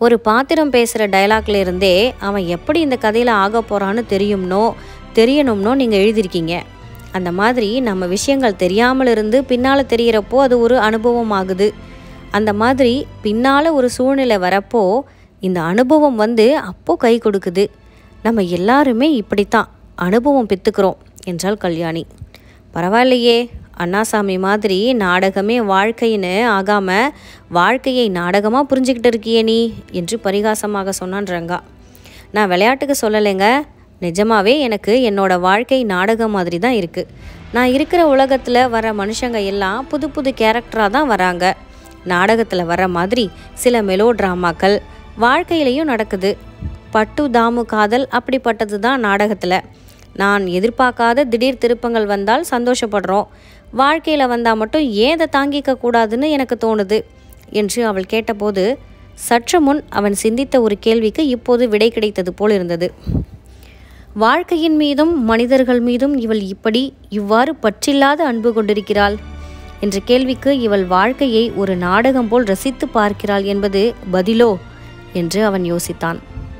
ஒரு பாத்திரம் பேசுகிற டைலாக்ல இருந்தே அவன் எப்படி இந்த கதையில் ஆக போகிறான்னு தெரியும்னோ தெரியணும்னோ நீங்கள் எழுதியிருக்கீங்க அந்த மாதிரி நம்ம விஷயங்கள் தெரியாமல் இருந்து பின்னால் தெரிகிறப்போ அது ஒரு அனுபவம் ஆகுது அந்த மாதிரி பின்னால் ஒரு சூழ்நிலை வரப்போ இந்த அனுபவம் வந்து அப்போ கை கொடுக்குது நம்ம எல்லாருமே இப்படித்தான் அனுபவம் பெற்றுக்கிறோம் என்றாள் கல்யாணி பரவாயில்லையே அண்ணாசாமி மாதிரி நாடகமே வாழ்க்கைன்னு ஆகாமல் வாழ்க்கையை நாடகமாக புரிஞ்சுக்கிட்டு இருக்கியே நீ என்று பரிகாசமாக சொன்னான் ரங்கா நான் விளையாட்டுக்கு சொல்லலைங்க நிஜமாவே எனக்கு என்னோட வாழ்க்கை நாடகம் மாதிரி தான் இருக்குது நான் இருக்கிற உலகத்தில் வர மனுஷங்க எல்லாம் புது புது கேரக்டராக தான் வராங்க நாடகத்தில் வர மாதிரி சில மெலோ ட்ராமாக்கள் வாழ்க்கையிலையும் நடக்குது பட்டு தாமு காதல் அப்படிப்பட்டது தான் நாடகத்தில் நான் எதிர்பார்க்காத திடீர் திருப்பங்கள் வந்தால் சந்தோஷப்படுறோம் வாழ்க்கையில் வந்தால் மட்டும் ஏன் அதை தாங்கிக்க கூடாதுன்னு எனக்கு தோணுது என்று அவள் கேட்டபோது சற்று முன் அவன் சிந்தித்த ஒரு கேள்விக்கு இப்போது விடை கிடைத்தது போல் இருந்தது வாழ்க்கையின் மீதும் மனிதர்கள் மீதும் இவள் இப்படி இவ்வாறு பற்றில்லாத அன்பு கொண்டிருக்கிறாள் என்ற கேள்விக்கு இவள் வாழ்க்கையை ஒரு நாடகம் போல் ரசித்து பார்க்கிறாள் என்பது பதிலோ என்று அவன் யோசித்தான்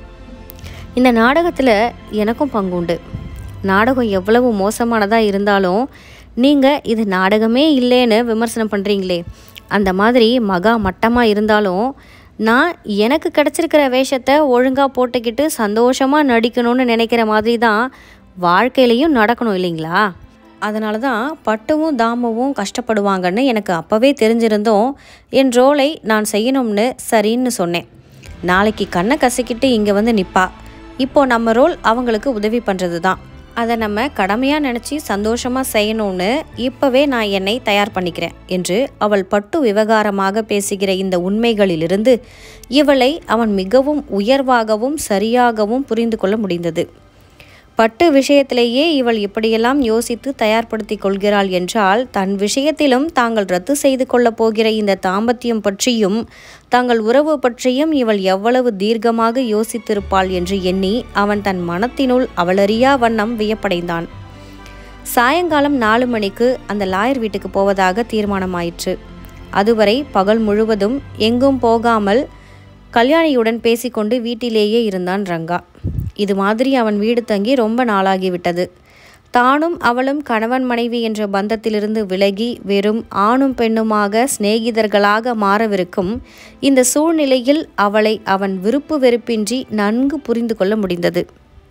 இந்த நாடகத்தில் எனக்கும் பங்குண்டு நாடகம் எவ்வளவு மோசமானதாக இருந்தாலும் நீங்கள் இது நாடகமே இல்லைன்னு விமர்சனம் பண்ணுறீங்களே அந்த மாதிரி மகா மட்டமாக இருந்தாலும் நான் எனக்கு கிடச்சிருக்கிற வேஷத்தை ஒழுங்காக போட்டுக்கிட்டு சந்தோஷமாக நடிக்கணும்னு நினைக்கிற மாதிரி தான் வாழ்க்கையிலையும் நடக்கணும் இல்லைங்களா அதனால தான் பட்டுவும் தாமவும் கஷ்டப்படுவாங்கன்னு எனக்கு அப்போவே தெரிஞ்சிருந்தோம் என் ரோலை நான் செய்யணும்னு சரின்னு சொன்னேன் நாளைக்கு கண்ணை கசக்கிட்டு இங்கே வந்து நிப்பா இப்போ நம்ம ரோல் அவங்களுக்கு உதவி பண்ணுறது தான் அதை நம்ம கடமையாக நினச்சி சந்தோஷமாக செய்யணும்னு இப்போவே நான் என்னை தயார் பண்ணிக்கிறேன் என்று அவள் பட்டு விவகாரமாக பேசுகிற இந்த உண்மைகளிலிருந்து இவளை அவன் மிகவும் உயர்வாகவும் சரியாகவும் புரிந்து கொள்ள முடிந்தது பட்டு விஷயத்திலேயே இவள் இப்படியெல்லாம் யோசித்து தயார்படுத்தி கொள்கிறாள் என்றால் தன் விஷயத்திலும் தாங்கள் ரத்து செய்து கொள்ளப் போகிற இந்த தாம்பத்தியம் பற்றியும் தங்கள் உறவு பற்றியும் இவள் எவ்வளவு தீர்க்கமாக யோசித்திருப்பாள் என்று எண்ணி அவன் தன் மனத்தினுள் அவளறியா வண்ணம் வியப்படைந்தான் சாயங்காலம் நாலு மணிக்கு அந்த லாயர் வீட்டுக்கு போவதாக தீர்மானமாயிற்று அதுவரை பகல் முழுவதும் எங்கும் போகாமல் கல்யாணியுடன் பேசிக்கொண்டு வீட்டிலேயே இருந்தான் ரங்கா இது மாதிரி அவன் வீடு தங்கி ரொம்ப நாளாகிவிட்டது தானும் அவளும் கணவன் மனைவி என்ற பந்தத்திலிருந்து விலகி வெறும் ஆணும் பெண்ணுமாக சிநேகிதர்களாக மாறவிருக்கும் இந்த சூழ்நிலையில் அவளை அவன் விருப்பு வெறுப்பின்றி நன்கு புரிந்து கொள்ள முடிந்தது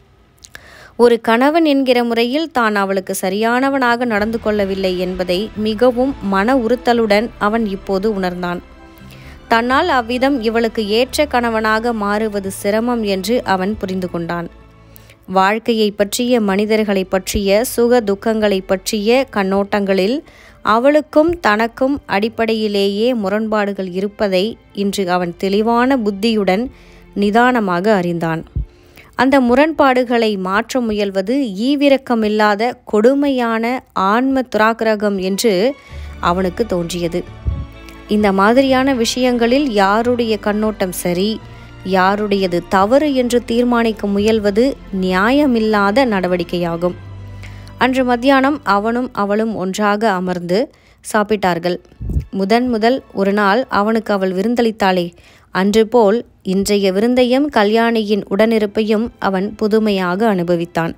ஒரு கணவன் என்கிற முறையில் தான் அவளுக்கு சரியானவனாக நடந்து கொள்ளவில்லை என்பதை மிகவும் மன உறுத்தலுடன் அவன் இப்போது உணர்ந்தான் தன்னால் அவ்விதம் இவளுக்கு ஏற்ற கணவனாக மாறுவது சிரமம் என்று அவன் புரிந்து கொண்டான் வாழ்க்கையை பற்றிய மனிதர்களை பற்றிய சுக துக்கங்களை பற்றிய கண்ணோட்டங்களில் அவளுக்கும் தனக்கும் அடிப்படையிலேயே முரண்பாடுகள் இருப்பதை இன்று அவன் தெளிவான புத்தியுடன் நிதானமாக அறிந்தான் அந்த முரண்பாடுகளை மாற்ற முயல்வது ஈவிரக்கமில்லாத கொடுமையான ஆன்ம துராகிரகம் என்று அவனுக்கு தோன்றியது இந்த மாதிரியான விஷயங்களில் யாருடைய கண்ணோட்டம் சரி யாருடையது தவறு என்று தீர்மானிக்க முயல்வது நியாயமில்லாத நடவடிக்கையாகும் அன்று மத்தியானம் அவனும் அவளும் ஒன்றாக அமர்ந்து சாப்பிட்டார்கள் முதன் முதல் ஒரு நாள் அவனுக்கு அவள் விருந்தளித்தாளே அன்று போல் இன்றைய விருந்தையும் கல்யாணியின் உடனிருப்பையும் அவன் புதுமையாக அனுபவித்தான்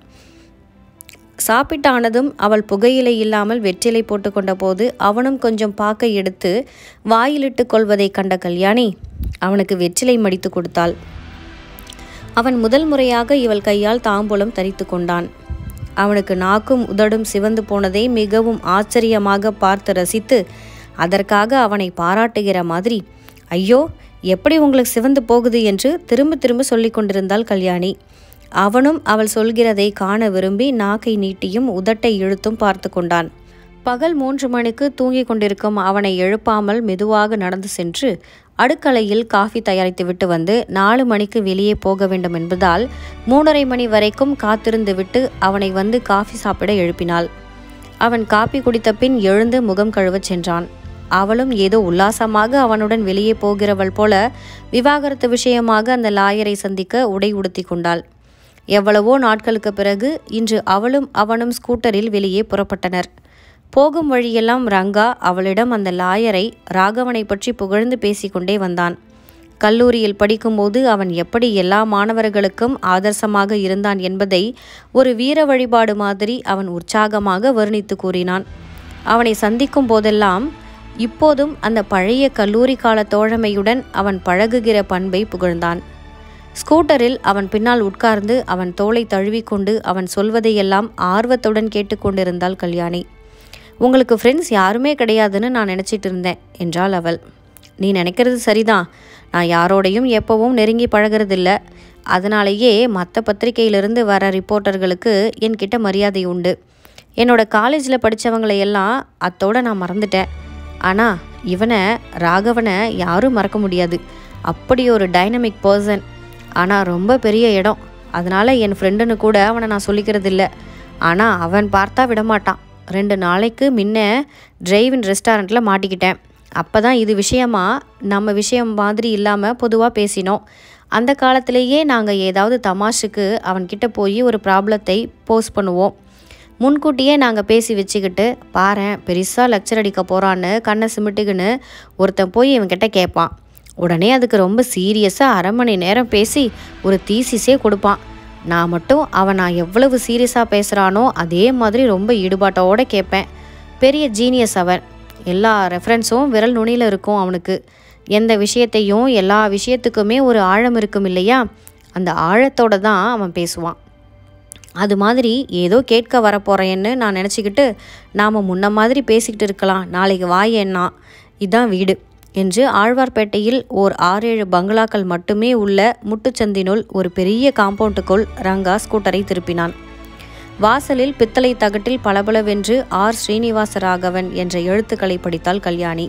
சாப்பிட்டானதும் அவள் புகையிலை இல்லாமல் வெற்றிலை போட்டுக்கொண்ட போது அவனும் கொஞ்சம் பாக்கை எடுத்து வாயிலிட்டு கொள்வதை கண்ட கல்யாணி அவனுக்கு வெற்றிலை மடித்து கொடுத்தாள் அவன் முதல் முறையாக இவள் கையால் தாம்பூலம் தரித்து கொண்டான் அவனுக்கு நாக்கும் உதடும் சிவந்து போனதை மிகவும் ஆச்சரியமாக பார்த்து ரசித்து அதற்காக அவனை பாராட்டுகிற மாதிரி ஐயோ எப்படி உங்களுக்கு சிவந்து போகுது என்று திரும்ப திரும்ப சொல்லிக் கொண்டிருந்தாள் கல்யாணி அவனும் அவள் சொல்கிறதை காண விரும்பி நாக்கை நீட்டியும் உதட்டை இழுத்தும் பார்த்து கொண்டான் பகல் மூன்று மணிக்கு தூங்கிக் கொண்டிருக்கும் அவனை எழுப்பாமல் மெதுவாக நடந்து சென்று அடுக்கலையில் காஃபி தயாரித்துவிட்டு வந்து நாலு மணிக்கு வெளியே போக வேண்டும் என்பதால் மூணரை மணி வரைக்கும் காத்திருந்து விட்டு அவனை வந்து காஃபி சாப்பிட எழுப்பினாள் அவன் காப்பி குடித்த பின் எழுந்து முகம் கழுவச் சென்றான் அவளும் ஏதோ உல்லாசமாக அவனுடன் வெளியே போகிறவள் போல விவாகரத்து விஷயமாக அந்த லாயரை சந்திக்க உடை உடுத்தி கொண்டாள் எவ்வளவோ நாட்களுக்கு பிறகு இன்று அவளும் அவனும் ஸ்கூட்டரில் வெளியே புறப்பட்டனர் போகும் வழியெல்லாம் ரங்கா அவளிடம் அந்த லாயரை ராகவனை பற்றி புகழ்ந்து பேசிக்கொண்டே வந்தான் கல்லூரியில் படிக்கும்போது அவன் எப்படி எல்லா மாணவர்களுக்கும் ஆதர்சமாக இருந்தான் என்பதை ஒரு வீர வழிபாடு மாதிரி அவன் உற்சாகமாக வர்ணித்து கூறினான் அவனை சந்திக்கும் போதெல்லாம் இப்போதும் அந்த பழைய கல்லூரி கால தோழமையுடன் அவன் பழகுகிற பண்பை புகழ்ந்தான் ஸ்கூட்டரில் அவன் பின்னால் உட்கார்ந்து அவன் தோளை தழுவிக்கொண்டு அவன் சொல்வதையெல்லாம் ஆர்வத்துடன் கேட்டுக்கொண்டிருந்தாள் கல்யாணி உங்களுக்கு ஃப்ரெண்ட்ஸ் யாருமே கிடையாதுன்னு நான் நினச்சிட்டு இருந்தேன் என்றாள் அவள் நீ நினைக்கிறது சரிதான் நான் யாரோடையும் எப்போவும் நெருங்கி பழகிறதில்ல அதனாலேயே மற்ற பத்திரிகையிலிருந்து வர ரிப்போர்ட்டர்களுக்கு என்கிட்ட மரியாதை உண்டு என்னோட காலேஜில் படித்தவங்களை எல்லாம் அத்தோட நான் மறந்துட்டேன் ஆனால் இவனை ராகவனை யாரும் மறக்க முடியாது அப்படி ஒரு டைனமிக் பர்சன் ஆனால் ரொம்ப பெரிய இடம் அதனால் என் ஃப்ரெண்டுன்னு கூட அவனை நான் சொல்லிக்கிறது இல்லை ஆனால் அவன் பார்த்தா விடமாட்டான் ரெண்டு நாளைக்கு முன்ன டிரைவின் ரெஸ்டாரண்ட்டில் மாட்டிக்கிட்டேன் அப்போ தான் இது விஷயமா நம்ம விஷயம் மாதிரி இல்லாமல் பொதுவாக பேசினோம் அந்த காலத்திலேயே நாங்கள் ஏதாவது தமாஷுக்கு அவன்கிட்ட போய் ஒரு ப்ராப்ளத்தை போஸ்ட் பண்ணுவோம் முன்கூட்டியே நாங்கள் பேசி வச்சுக்கிட்டு பாரேன் பெருசாக லெக்சர் அடிக்க போகிறான்னு கண்ணை சிமிட்டுக்குன்னு ஒருத்தன் போய் இவன்கிட்ட கேட்பான் உடனே அதுக்கு ரொம்ப சீரியஸாக அரை மணி நேரம் பேசி ஒரு தீசிஸே கொடுப்பான் நான் மட்டும் அவன் நான் எவ்வளவு சீரியஸாக பேசுகிறானோ அதே மாதிரி ரொம்ப ஈடுபாட்டோடு கேட்பேன் பெரிய ஜீனியஸ் அவன் எல்லா ரெஃபரன்ஸும் விரல் நுனியில் இருக்கும் அவனுக்கு எந்த விஷயத்தையும் எல்லா விஷயத்துக்குமே ஒரு ஆழம் இருக்கும் இல்லையா அந்த ஆழத்தோட தான் அவன் பேசுவான் அது மாதிரி ஏதோ கேட்க வரப்போகிறேன்னு நான் நினச்சிக்கிட்டு நாம் முன்ன மாதிரி பேசிக்கிட்டு இருக்கலாம் நாளைக்கு வாயேன்னா இதான் வீடு என்று ஆழ்வார்பேட்டையில் ஓர் ஆறேழு பங்களாக்கள் மட்டுமே உள்ள முட்டுச்சந்தினுள் ஒரு பெரிய காம்பவுண்டுக்குள் ரங்கா ஸ்கூட்டரை திருப்பினான் வாசலில் பித்தளை தகட்டில் பளபளவென்று ஆர் ஸ்ரீனிவாச ராகவன் என்ற எழுத்துக்களை படித்தாள் கல்யாணி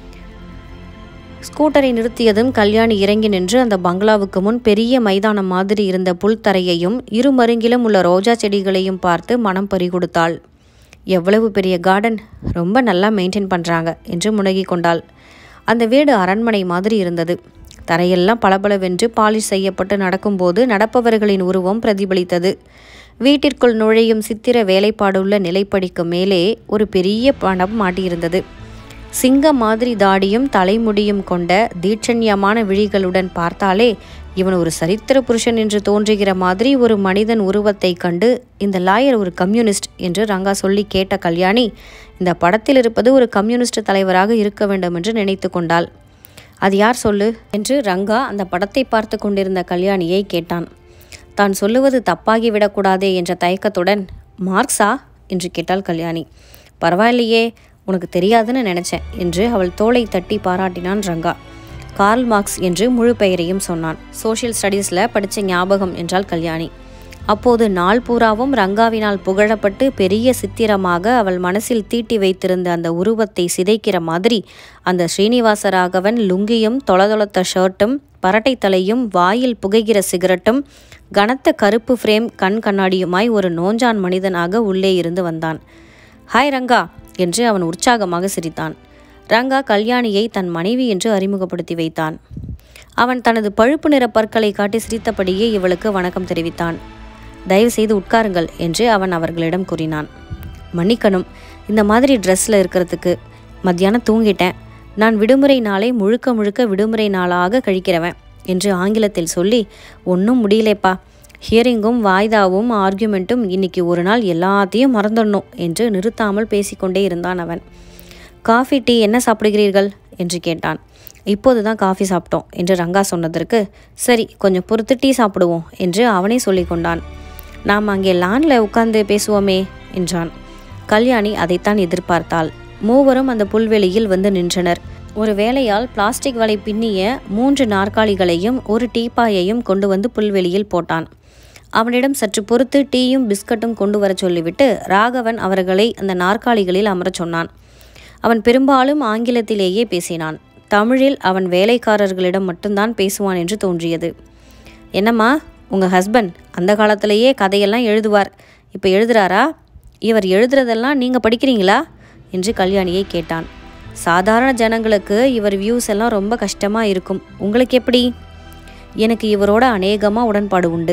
ஸ்கூட்டரை நிறுத்தியதும் கல்யாணி இறங்கி நின்று அந்த பங்களாவுக்கு முன் பெரிய மைதானம் மாதிரி இருந்த புல்தரையையும் இருமருங்கிலும் உள்ள ரோஜா செடிகளையும் பார்த்து மனம் பறிகொடுத்தாள் எவ்வளவு பெரிய கார்டன் ரொம்ப நல்லா மெயின்டைன் பண்ணுறாங்க என்று முனகி கொண்டாள் அந்த வீடு அரண்மனை மாதிரி இருந்தது தரையெல்லாம் பளபளவென்று பாலிஷ் செய்யப்பட்டு நடக்கும்போது நடப்பவர்களின் உருவம் பிரதிபலித்தது வீட்டிற்குள் நுழையும் சித்திர வேலைப்பாடுள்ள நிலைப்படிக்கு மேலே ஒரு பெரிய பணம் மாட்டியிருந்தது சிங்க மாதிரி தாடியும் தலைமுடியும் கொண்ட தீட்சண்யமான விழிகளுடன் பார்த்தாலே இவன் ஒரு சரித்திர புருஷன் என்று தோன்றுகிற மாதிரி ஒரு மனிதன் உருவத்தை கண்டு இந்த லாயர் ஒரு கம்யூனிஸ்ட் என்று ரங்கா சொல்லி கேட்ட கல்யாணி இந்த படத்தில் இருப்பது ஒரு கம்யூனிஸ்ட் தலைவராக இருக்க வேண்டும் என்று நினைத்து கொண்டாள் அது யார் சொல்லு என்று ரங்கா அந்த படத்தை பார்த்து கொண்டிருந்த கல்யாணியை கேட்டான் தான் சொல்லுவது தப்பாகிவிடக்கூடாதே என்ற தயக்கத்துடன் மார்க்ஸா என்று கேட்டாள் கல்யாணி பரவாயில்லையே உனக்கு தெரியாதுன்னு நினச்சேன் என்று அவள் தோளை தட்டி பாராட்டினான் ரங்கா கார்ல் மார்க்ஸ் என்று முழு பெயரையும் சொன்னான் சோஷியல் ஸ்டடீஸில் படித்த ஞாபகம் என்றாள் கல்யாணி அப்போது நாள் பூராவும் ரங்காவினால் புகழப்பட்டு பெரிய சித்திரமாக அவள் மனசில் தீட்டி வைத்திருந்த அந்த உருவத்தை சிதைக்கிற மாதிரி அந்த ஸ்ரீனிவாச ராகவன் லுங்கியும் தொளதொளத்த ஷர்ட்டும் பரட்டை தலையும் வாயில் புகைகிற சிகரெட்டும் கனத்த கருப்பு ஃப்ரேம் கண் கண்ணாடியுமாய் ஒரு நோஞ்சான் மனிதனாக உள்ளே இருந்து வந்தான் ஹாய் ரங்கா என்று அவன் உற்சாகமாக சிரித்தான் ரங்கா கல்யாணியை தன் மனைவி என்று அறிமுகப்படுத்தி வைத்தான் அவன் தனது பழுப்பு நிற பற்களை காட்டி சிரித்தபடியே இவளுக்கு வணக்கம் தெரிவித்தான் தயவு செய்து உட்காருங்கள் என்று அவன் அவர்களிடம் கூறினான் மன்னிக்கணும் இந்த மாதிரி ட்ரெஸ்ஸில் இருக்கிறதுக்கு மத்தியானம் தூங்கிட்டேன் நான் விடுமுறை நாளை முழுக்க முழுக்க விடுமுறை நாளாக கழிக்கிறவன் என்று ஆங்கிலத்தில் சொல்லி ஒன்றும் முடியலேப்பா ஹியரிங்கும் வாய்தாவும் ஆர்கியூமெண்ட்டும் இன்னைக்கு ஒரு நாள் எல்லாத்தையும் மறந்துடணும் என்று நிறுத்தாமல் பேசிக்கொண்டே இருந்தான் அவன் காஃபி டீ என்ன சாப்பிடுகிறீர்கள் என்று கேட்டான் இப்போது தான் காஃபி சாப்பிட்டோம் என்று ரங்கா சொன்னதற்கு சரி கொஞ்சம் பொறுத்து டீ சாப்பிடுவோம் என்று அவனே சொல்லிக் கொண்டான் நாம் அங்கே லானில் உட்கார்ந்து பேசுவோமே என்றான் கல்யாணி அதைத்தான் எதிர்பார்த்தாள் மூவரும் அந்த புல்வெளியில் வந்து நின்றனர் ஒரு வேலையால் பிளாஸ்டிக் வலை பின்னிய மூன்று நாற்காலிகளையும் ஒரு டீப்பாயையும் கொண்டு வந்து புல்வெளியில் போட்டான் அவனிடம் சற்று பொறுத்து டீயும் பிஸ்கட்டும் கொண்டு வரச் சொல்லிவிட்டு ராகவன் அவர்களை அந்த நாற்காலிகளில் அமரச் சொன்னான் அவன் பெரும்பாலும் ஆங்கிலத்திலேயே பேசினான் தமிழில் அவன் வேலைக்காரர்களிடம் மட்டும்தான் பேசுவான் என்று தோன்றியது என்னம்மா உங்கள் ஹஸ்பண்ட் அந்த காலத்திலேயே கதையெல்லாம் எழுதுவார் இப்போ எழுதுறாரா இவர் எழுதுறதெல்லாம் நீங்கள் படிக்கிறீங்களா என்று கல்யாணியை கேட்டான் சாதாரண ஜனங்களுக்கு இவர் வியூஸ் எல்லாம் ரொம்ப கஷ்டமாக இருக்கும் உங்களுக்கு எப்படி எனக்கு இவரோட அநேகமாக உடன்பாடு உண்டு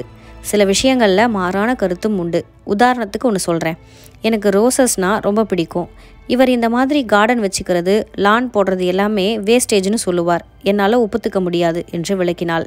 சில விஷயங்களில் மாறான கருத்தும் உண்டு உதாரணத்துக்கு ஒன்று சொல்கிறேன் எனக்கு ரோசஸ்னால் ரொம்ப பிடிக்கும் இவர் இந்த மாதிரி கார்டன் வச்சுக்கிறது லான் போடுறது எல்லாமே வேஸ்டேஜ்னு சொல்லுவார் என்னால் ஒப்புத்துக்க முடியாது என்று விளக்கினாள்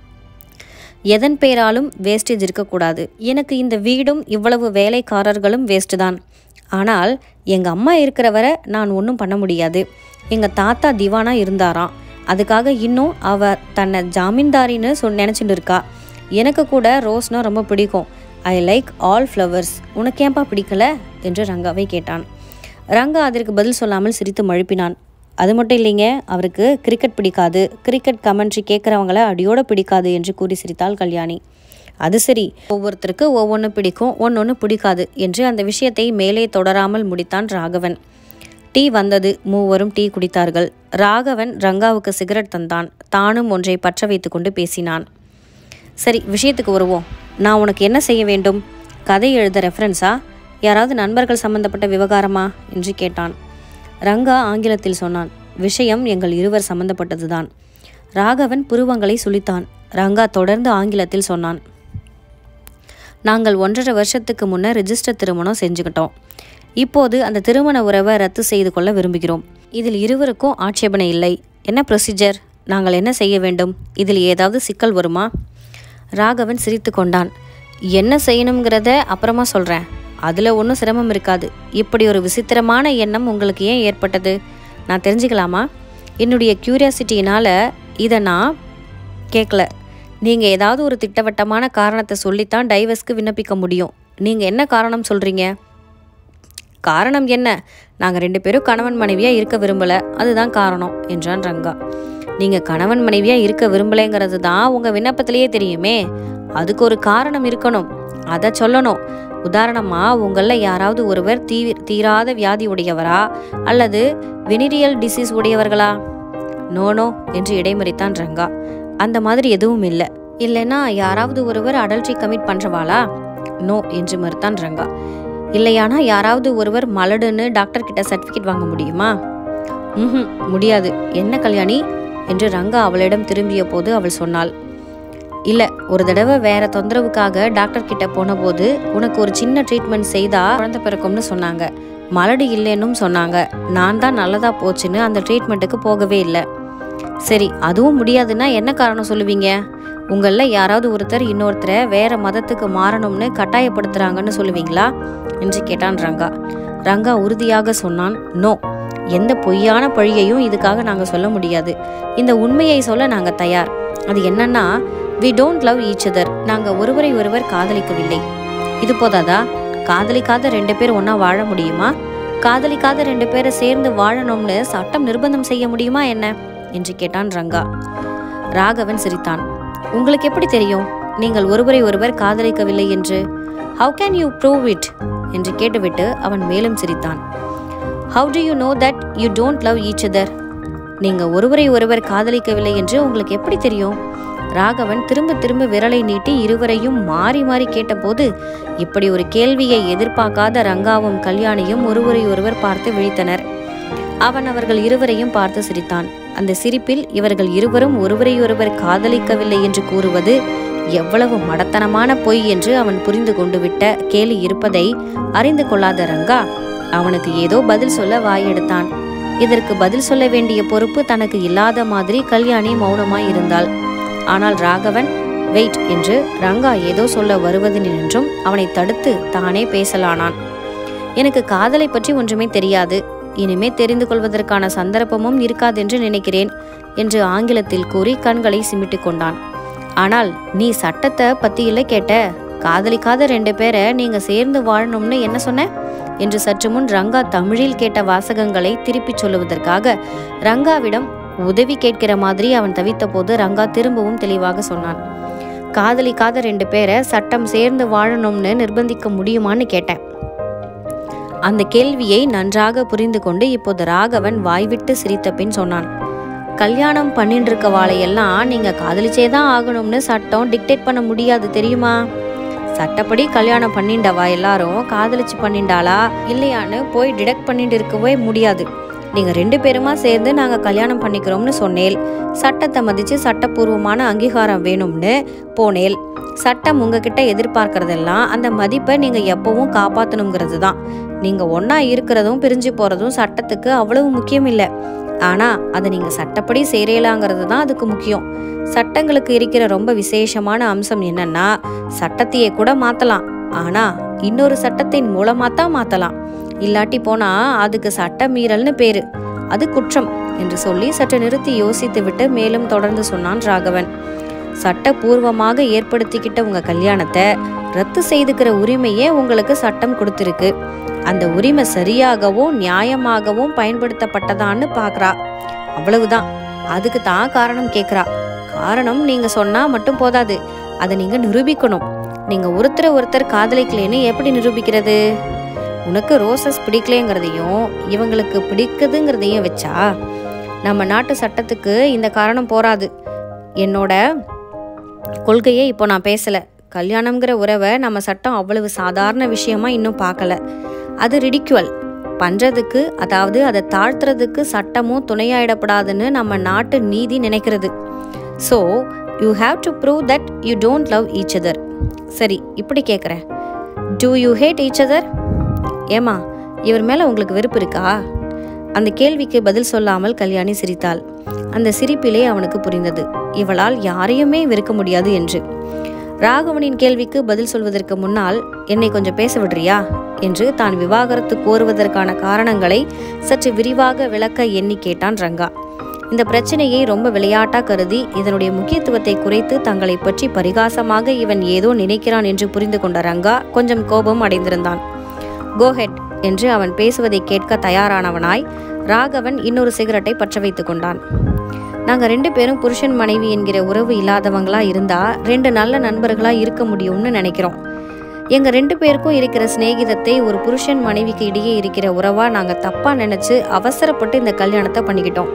எதன் பேராலும் வேஸ்டேஜ் இருக்கக்கூடாது எனக்கு இந்த வீடும் இவ்வளவு வேலைக்காரர்களும் வேஸ்ட்டு தான் ஆனால் எங்கள் அம்மா இருக்கிற வரை நான் ஒன்றும் பண்ண முடியாது எங்கள் தாத்தா திவானா இருந்தாராம் அதுக்காக இன்னும் அவ தன்னை ஜாமீன்தாரின்னு சொல் நினச்சிட்டு இருக்கா எனக்கு கூட ரோஸ்னா ரொம்ப பிடிக்கும் ஐ லைக் ஆல் ஃப்ளவர்ஸ் உனக்கு ஏன்பா பிடிக்கல என்று ரங்காவை கேட்டான் ரங்கா அதற்கு பதில் சொல்லாமல் சிரித்து மழுப்பினான் அது மட்டும் இல்லைங்க அவருக்கு கிரிக்கெட் பிடிக்காது கிரிக்கெட் கமெண்ட்ரி கேட்குறவங்கள அடியோட பிடிக்காது என்று கூறி சிரித்தாள் கல்யாணி அது சரி ஒவ்வொருத்தருக்கு ஒவ்வொன்று பிடிக்கும் ஒன்னொன்று பிடிக்காது என்று அந்த விஷயத்தை மேலே தொடராமல் முடித்தான் ராகவன் டீ வந்தது மூவரும் டீ குடித்தார்கள் ராகவன் ரங்காவுக்கு சிகரெட் தந்தான் தானும் ஒன்றை பற்ற வைத்துக்கொண்டு பேசினான் சரி விஷயத்துக்கு வருவோம் நான் உனக்கு என்ன செய்ய வேண்டும் கதை எழுத ரெஃபரன்ஸா யாராவது நண்பர்கள் சம்பந்தப்பட்ட விவகாரமா என்று கேட்டான் ரங்கா ஆங்கிலத்தில் சொன்னான் விஷயம் எங்கள் இருவர் சம்பந்தப்பட்டதுதான் ராகவன் புருவங்களை சுளித்தான் ரங்கா தொடர்ந்து ஆங்கிலத்தில் சொன்னான் நாங்கள் ஒன்றரை வருஷத்துக்கு முன்ன ரிஜிஸ்டர் திருமணம் செஞ்சுக்கிட்டோம் இப்போது அந்த திருமண உறவை ரத்து செய்து கொள்ள விரும்புகிறோம் இதில் இருவருக்கும் ஆட்சேபனை இல்லை என்ன ப்ரொசீஜர் நாங்கள் என்ன செய்ய வேண்டும் இதில் ஏதாவது சிக்கல் வருமா ராகவன் சிரித்து கொண்டான் என்ன செய்யணுங்கிறத அப்புறமா சொல்கிறேன் அதில் ஒன்றும் சிரமம் இருக்காது இப்படி ஒரு விசித்திரமான எண்ணம் உங்களுக்கு ஏன் ஏற்பட்டது நான் தெரிஞ்சுக்கலாமா என்னுடைய க்யூரியாசிட்டியினால் இதை நான் கேட்கல நீங்கள் ஏதாவது ஒரு திட்டவட்டமான காரணத்தை சொல்லித்தான் டைவர்ஸ்க்கு விண்ணப்பிக்க முடியும் நீங்கள் என்ன காரணம் சொல்கிறீங்க காரணம் என்ன நாங்கள் ரெண்டு பேரும் கணவன் மனைவியாக இருக்க விரும்பலை அதுதான் காரணம் என்றான் ரங்கா நீங்கள் கணவன் மனைவியாக இருக்க விரும்பலைங்கிறது தான் உங்கள் விண்ணப்பத்திலேயே தெரியுமே அதுக்கு ஒரு காரணம் இருக்கணும் அதை சொல்லணும் உதாரணமாக உங்களில் யாராவது ஒருவர் தீ தீராத வியாதி உடையவரா அல்லது வெனிரியல் டிசீஸ் உடையவர்களா நோனோ என்று இடைமறித்தான் ரங்கா அந்த மாதிரி எதுவும் இல்லை இல்லைன்னா யாராவது ஒருவர் அடல்ட்ரி கமிட் பண்ணுறவாளா நோ என்று மறுத்தான் ரங்கா இல்லையானா யாராவது ஒருவர் மலடுன்னு டாக்டர் கிட்ட சர்டிஃபிகேட் வாங்க முடியுமா ம் முடியாது என்ன கல்யாணி என்று ரங்கா அவளிடம் திரும்பிய போது அவள் சொன்னாள் இல்லை ஒரு தடவை வேற தொந்தரவுக்காக டாக்டர் கிட்ட போன போது உனக்கு ஒரு சின்ன ட்ரீட்மெண்ட் செய்தா குழந்தை பிறக்கும்னு சொன்னாங்க மலடு இல்லைன்னும் சொன்னாங்க நான் தான் நல்லதா போச்சுன்னு அந்த ட்ரீட்மெண்ட்டுக்கு போகவே இல்லை சரி அதுவும் முடியாதுன்னா என்ன காரணம் சொல்லுவீங்க உங்களில் யாராவது ஒருத்தர் இன்னொருத்தரை வேற மதத்துக்கு மாறணும்னு கட்டாயப்படுத்துறாங்கன்னு சொல்லுவீங்களா என்று கேட்டான் ரங்கா ரங்கா உறுதியாக சொன்னான் நோ எந்த பொய்யான பழியையும் இதுக்காக நாங்கள் சொல்ல முடியாது இந்த உண்மையை சொல்ல நாங்கள் தயார் அது என்னன்னா we don't love each other நாங்கள் ஒருவரை ஒருவர் காதலிக்கவில்லை இது போதாதா காதலிக்காத ரெண்டு பேர் ஒன்றா வாழ முடியுமா காதலிக்காத ரெண்டு பேரை சேர்ந்து வாழணும்னு சட்டம் நிர்பந்தம் செய்ய முடியுமா என்ன என்று கேட்டான் ரங்கா ராகவன் சிரித்தான் உங்களுக்கு எப்படி தெரியும் நீங்கள் ஒருவரை ஒருவர் காதலிக்கவில்லை என்று how can you prove it என்று கேட்டுவிட்டு அவன் மேலும் சிரித்தான் how do you know that you don't love each other நீங்கள் ஒருவரை ஒருவர் காதலிக்கவில்லை என்று உங்களுக்கு எப்படி தெரியும் ராகவன் திரும்ப திரும்ப விரலை நீட்டி இருவரையும் மாறி மாறி கேட்டபோது இப்படி ஒரு கேள்வியை எதிர்பார்க்காத ரங்காவும் கல்யாணியும் ஒருவரை ஒருவர் பார்த்து விழித்தனர் அவன் அவர்கள் இருவரையும் பார்த்து சிரித்தான் அந்த சிரிப்பில் இவர்கள் இருவரும் ஒருவரையொருவர் காதலிக்கவில்லை என்று கூறுவது எவ்வளவு மடத்தனமான பொய் என்று அவன் புரிந்து கொண்டு விட்ட கேலி இருப்பதை அறிந்து கொள்ளாத ரங்கா அவனுக்கு ஏதோ பதில் சொல்ல வாயெடுத்தான் இதற்கு பதில் சொல்ல வேண்டிய பொறுப்பு தனக்கு இல்லாத மாதிரி கல்யாணி மௌனமாய் இருந்தாள் ஆனால் ராகவன் வெயிட் என்று ரங்கா ஏதோ சொல்ல வருவது நின்றும் அவனை தடுத்து தானே பேசலானான் எனக்கு காதலை பற்றி ஒன்றுமே தெரியாது இனிமே தெரிந்து கொள்வதற்கான சந்தர்ப்பமும் இருக்காதென்று நினைக்கிறேன் என்று ஆங்கிலத்தில் கூறி கண்களை சிமிட்டிக் கொண்டான் ஆனால் நீ சட்டத்தை பத்தி இல்லை கேட்ட காதலிக்காத ரெண்டு பேரை நீங்க சேர்ந்து வாழணும்னு என்ன சொன்ன என்று சற்று முன் ரங்கா தமிழில் கேட்ட வாசகங்களை திருப்பிச் சொல்லுவதற்காக ரங்காவிடம் உதவி கேட்கிற மாதிரி அவன் தவித்த போது ரங்கா திரும்பவும் தெளிவாக சொன்னான் காதலிக்காத ரெண்டு பேரை சட்டம் சேர்ந்து வாழணும்னு நிர்பந்திக்க முடியுமான்னு கேட்டேன் அந்த கேள்வியை நன்றாக புரிந்து கொண்டு இப்போது ராகவன் வாய்விட்டு சிரித்த பின் சொன்னான் கல்யாணம் பண்ணிட்டு இருக்க வாழையெல்லாம் நீங்க காதலிச்சே தான் ஆகணும்னு சட்டம் டிக்டேட் பண்ண முடியாது தெரியுமா சட்டப்படி கல்யாணம் பண்ணிண்டவா எல்லாரும் காதலிச்சு பண்ணிண்டாளா இல்லையான்னு போய் டிடெக்ட் பண்ணிட்டு இருக்கவே முடியாது நீங்க ரெண்டு பேருமா சேர்ந்து நாங்க கல்யாணம் பண்ணிக்கிறோம்னு சொன்னேல் சட்டத்தை மதிச்சு சட்டப்பூர்வமான அங்கீகாரம் வேணும்னு போனேல் சட்டம் உங்ககிட்ட எதிர்பார்க்கறதெல்லாம் அந்த மதிப்பை நீங்க எப்பவும் காப்பாத்தணுங்கிறது தான் நீங்க ஒண்ணா இருக்கிறதும் பிரிஞ்சு போறதும் சட்டத்துக்கு அவ்வளவு முக்கியம் இல்லை ஆனா அதை நீங்க சட்டப்படி செய்யலாங்கிறது தான் அதுக்கு முக்கியம் சட்டங்களுக்கு இருக்கிற ரொம்ப விசேஷமான அம்சம் என்னன்னா சட்டத்தையே கூட மாத்தலாம் ஆனா இன்னொரு சட்டத்தின் மூலமா தான் மாத்தலாம் இல்லாட்டி போனா அதுக்கு சட்ட மீறல்னு பேரு அது குற்றம் என்று சொல்லி சற்று நிறுத்தி யோசித்து விட்டு மேலும் தொடர்ந்து சொன்னான் ராகவன் சட்டபூர்வமாக ஏற்படுத்திக்கிட்ட உங்க கல்யாணத்தை ரத்து செய்துக்கிற உரிமையே உங்களுக்கு சட்டம் கொடுத்திருக்கு அந்த உரிமை சரியாகவும் நியாயமாகவும் பயன்படுத்தப்பட்டதான்னு பார்க்கறா அவ்வளவுதான் அதுக்கு தான் காரணம் கேட்குறா காரணம் நீங்க சொன்னா மட்டும் போதாது அதை நீங்க நிரூபிக்கணும் நீங்க ஒருத்தரை ஒருத்தர் காதலிக்கலைன்னு எப்படி நிரூபிக்கிறது உனக்கு ரோசஸ் பிடிக்கலைங்கிறதையும் இவங்களுக்கு பிடிக்குதுங்கிறதையும் வச்சா நம்ம நாட்டு சட்டத்துக்கு இந்த காரணம் போராது என்னோட கொள்கையை இப்போ நான் பேசல கல்யாணம்ங்கிற உறவை நம்ம சட்டம் அவ்வளவு சாதாரண விஷயமா இன்னும் பார்க்கல அது ரிடிக்குவல் பண்றதுக்கு அதாவது அதை தாழ்த்துறதுக்கு சட்டமும் துணையாயிடப்படாதுன்னு நம்ம நாட்டு நீதி நினைக்கிறது so you have to prove that you don't love each other சரி இப்படி கேட்குறேன் do you hate each other ஏமா இவர் மேலே உங்களுக்கு வெறுப்பு இருக்கா அந்த கேள்விக்கு பதில் சொல்லாமல் கல்யாணி சிரித்தாள் அந்த சிரிப்பிலே அவனுக்கு புரிந்தது இவளால் யாரையுமே வெறுக்க முடியாது என்று ராகவனின் கேள்விக்கு பதில் சொல்வதற்கு முன்னால் என்னை கொஞ்சம் பேச விடுறியா என்று தான் விவாகரத்து கோருவதற்கான காரணங்களை சற்று விரிவாக விளக்க எண்ணி கேட்டான் ரங்கா இந்த பிரச்சனையை ரொம்ப விளையாட்டா கருதி இதனுடைய முக்கியத்துவத்தை குறைத்து தங்களை பற்றி பரிகாசமாக இவன் ஏதோ நினைக்கிறான் என்று புரிந்து கொண்ட ரங்கா கொஞ்சம் கோபம் அடைந்திருந்தான் கோஹெட் என்று அவன் பேசுவதை கேட்க தயாரானவனாய் ராகவன் இன்னொரு சிகரெட்டை பற்ற வைத்துக் கொண்டான் நாங்க ரெண்டு பேரும் புருஷன் மனைவி என்கிற உறவு இல்லாதவங்களா இருந்தா ரெண்டு நல்ல நண்பர்களா இருக்க முடியும்னு நினைக்கிறோம் எங்க ரெண்டு பேருக்கும் இருக்கிற சிநேகிதத்தை ஒரு புருஷன் மனைவிக்கு இடையே இருக்கிற உறவா நாங்க தப்பா நினைச்சு அவசரப்பட்டு இந்த கல்யாணத்தை பண்ணிக்கிட்டோம்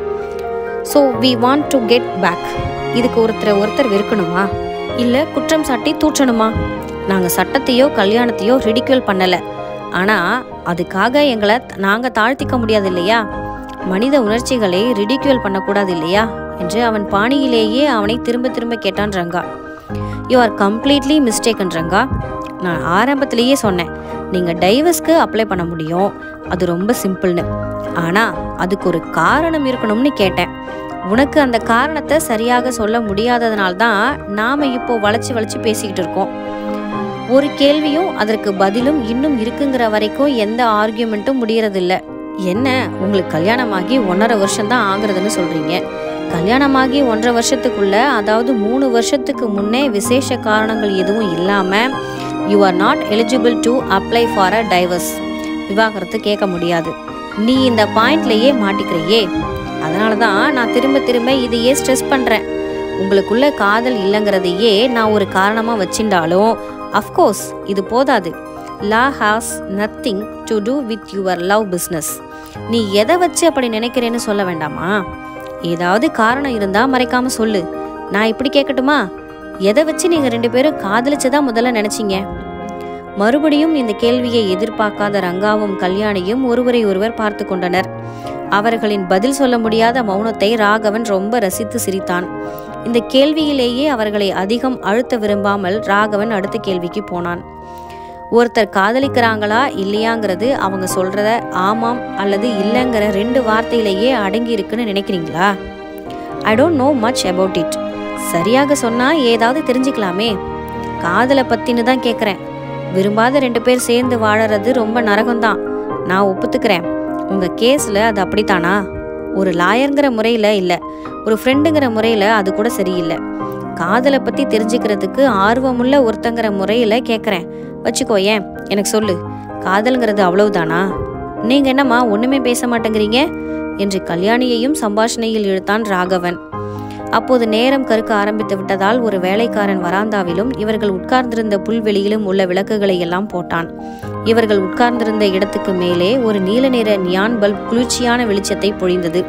so we want to get back இதுக்கு ஒருத்தரை ஒருத்தர் வெறுக்கணுமா இல்ல குற்றம் சாட்டி தூற்றணுமா நாங்க சட்டத்தையோ கல்யாணத்தையோ ரிடிக்யூல் பண்ணல ஆனா அதுக்காக எங்களை நாங்க தாழ்த்திக்க முடியாது இல்லையா மனித உணர்ச்சிகளை ரிடிக்யூல் பண்ணக்கூடாது இல்லையா என்று அவன் பாணியிலேயே அவனை திரும்ப திரும்ப கேட்டான் Ranga you are completely mistaken Ranga நான் ஆரம்பத்திலேயே சொன்னேன் நீங்கள் டைவர்ஸ்க்கு அப்ளை பண்ண முடியும் அது ரொம்ப சிம்பிள்னு ஆனால் அதுக்கு ஒரு காரணம் இருக்கணும்னு கேட்டேன் உனக்கு அந்த காரணத்தை சரியாக சொல்ல முடியாததுனால தான் நாம் இப்போ வளைச்சு வளைச்சு பேசிக்கிட்டு இருக்கோம் ஒரு கேள்வியும் அதற்கு பதிலும் இன்னும் இருக்குங்கிற வரைக்கும் எந்த ஆர்கியூமெண்ட்டும் முடியறதில்ல என்ன உங்களுக்கு கல்யாணமாகி ஒன்றரை வருஷம் தான் ஆகுறதுன்னு சொல்றீங்க கல்யாணமாகி ஒன்றரை வருஷத்துக்குள்ள அதாவது மூணு வருஷத்துக்கு முன்னே விசேஷ காரணங்கள் எதுவும் இல்லாம you are not eligible to apply for a divorce விவாகரத்து கேட்க முடியாது நீ இந்த பாயிண்ட்லயே மாட்டிக்கிறியே அதனால தான் நான் திரும்ப திரும்ப இதையே ஸ்ட்ரெஸ் பண்றேன் உங்களுக்குள்ள காதல் இல்லைங்கிறதையே நான் ஒரு காரணமா வச்சிருந்தாலும் அஃப்கோர்ஸ் இது போதாது law has nothing to do with your love business நீ எதை வச்சு அப்படி நினைக்கிறேன்னு சொல்ல வேண்டாமா ஏதாவது காரணம் இருந்தா மறைக்காம சொல்லு நான் இப்படி கேட்கட்டுமா எதை வச்சு நீங்க ரெண்டு பேரும் காதலிச்சதா முதல்ல நினைச்சீங்க மறுபடியும் இந்த கேள்வியை எதிர்பார்க்காத ரங்காவும் கல்யாணியும் ஒருவரை ஒருவர் பார்த்து கொண்டனர் அவர்களின் பதில் சொல்ல முடியாத மௌனத்தை ராகவன் ரொம்ப ரசித்து சிரித்தான் இந்த கேள்வியிலேயே அவர்களை அதிகம் அழுத்த விரும்பாமல் ராகவன் அடுத்த கேள்விக்கு போனான் ஒருத்தர் காதலிக்கிறாங்களா இல்லையாங்கிறது அவங்க சொல்றத ஆமாம் அல்லது இல்லைங்கிற ரெண்டு வார்த்தையிலேயே அடங்கி இருக்குன்னு நினைக்கிறீங்களா I don't know much about it சரியாக சொன்னா ஏதாவது தெரிஞ்சுக்கலாமே காதலை பத்தின்னு தான் கேட்குறேன் விரும்பாத ரெண்டு பேர் சேர்ந்து வாழறது ரொம்ப நரகம்தான் நான் ஒப்புத்துக்கிறேன் உங்க கேஸ்ல அது அப்படித்தானா ஒரு லாயருங்கிற முறையில இல்ல ஒரு ஃப்ரெண்டுங்கிற முறையில அது கூட சரியில்லை காதலை பத்தி தெரிஞ்சுக்கிறதுக்கு ஆர்வமுள்ள ஒருத்தங்கிற முறையில கேட்குறேன் வச்சுக்கோ ஏன் எனக்கு சொல்லு காதல்ங்கிறது அவ்வளவுதானா நீங்க என்னம்மா ஒண்ணுமே பேச மாட்டேங்கிறீங்க என்று கல்யாணியையும் சம்பாஷணையில் இழுத்தான் ராகவன் அப்போது நேரம் கருக்க ஆரம்பித்து விட்டதால் ஒரு வேலைக்காரன் வராந்தாவிலும் இவர்கள் உட்கார்ந்திருந்த புல்வெளியிலும் உள்ள விளக்குகளை எல்லாம் போட்டான் இவர்கள் உட்கார்ந்திருந்த இடத்துக்கு மேலே ஒரு நீல நிற நியான் பல்ப் குளிர்ச்சியான வெளிச்சத்தை பொழிந்தது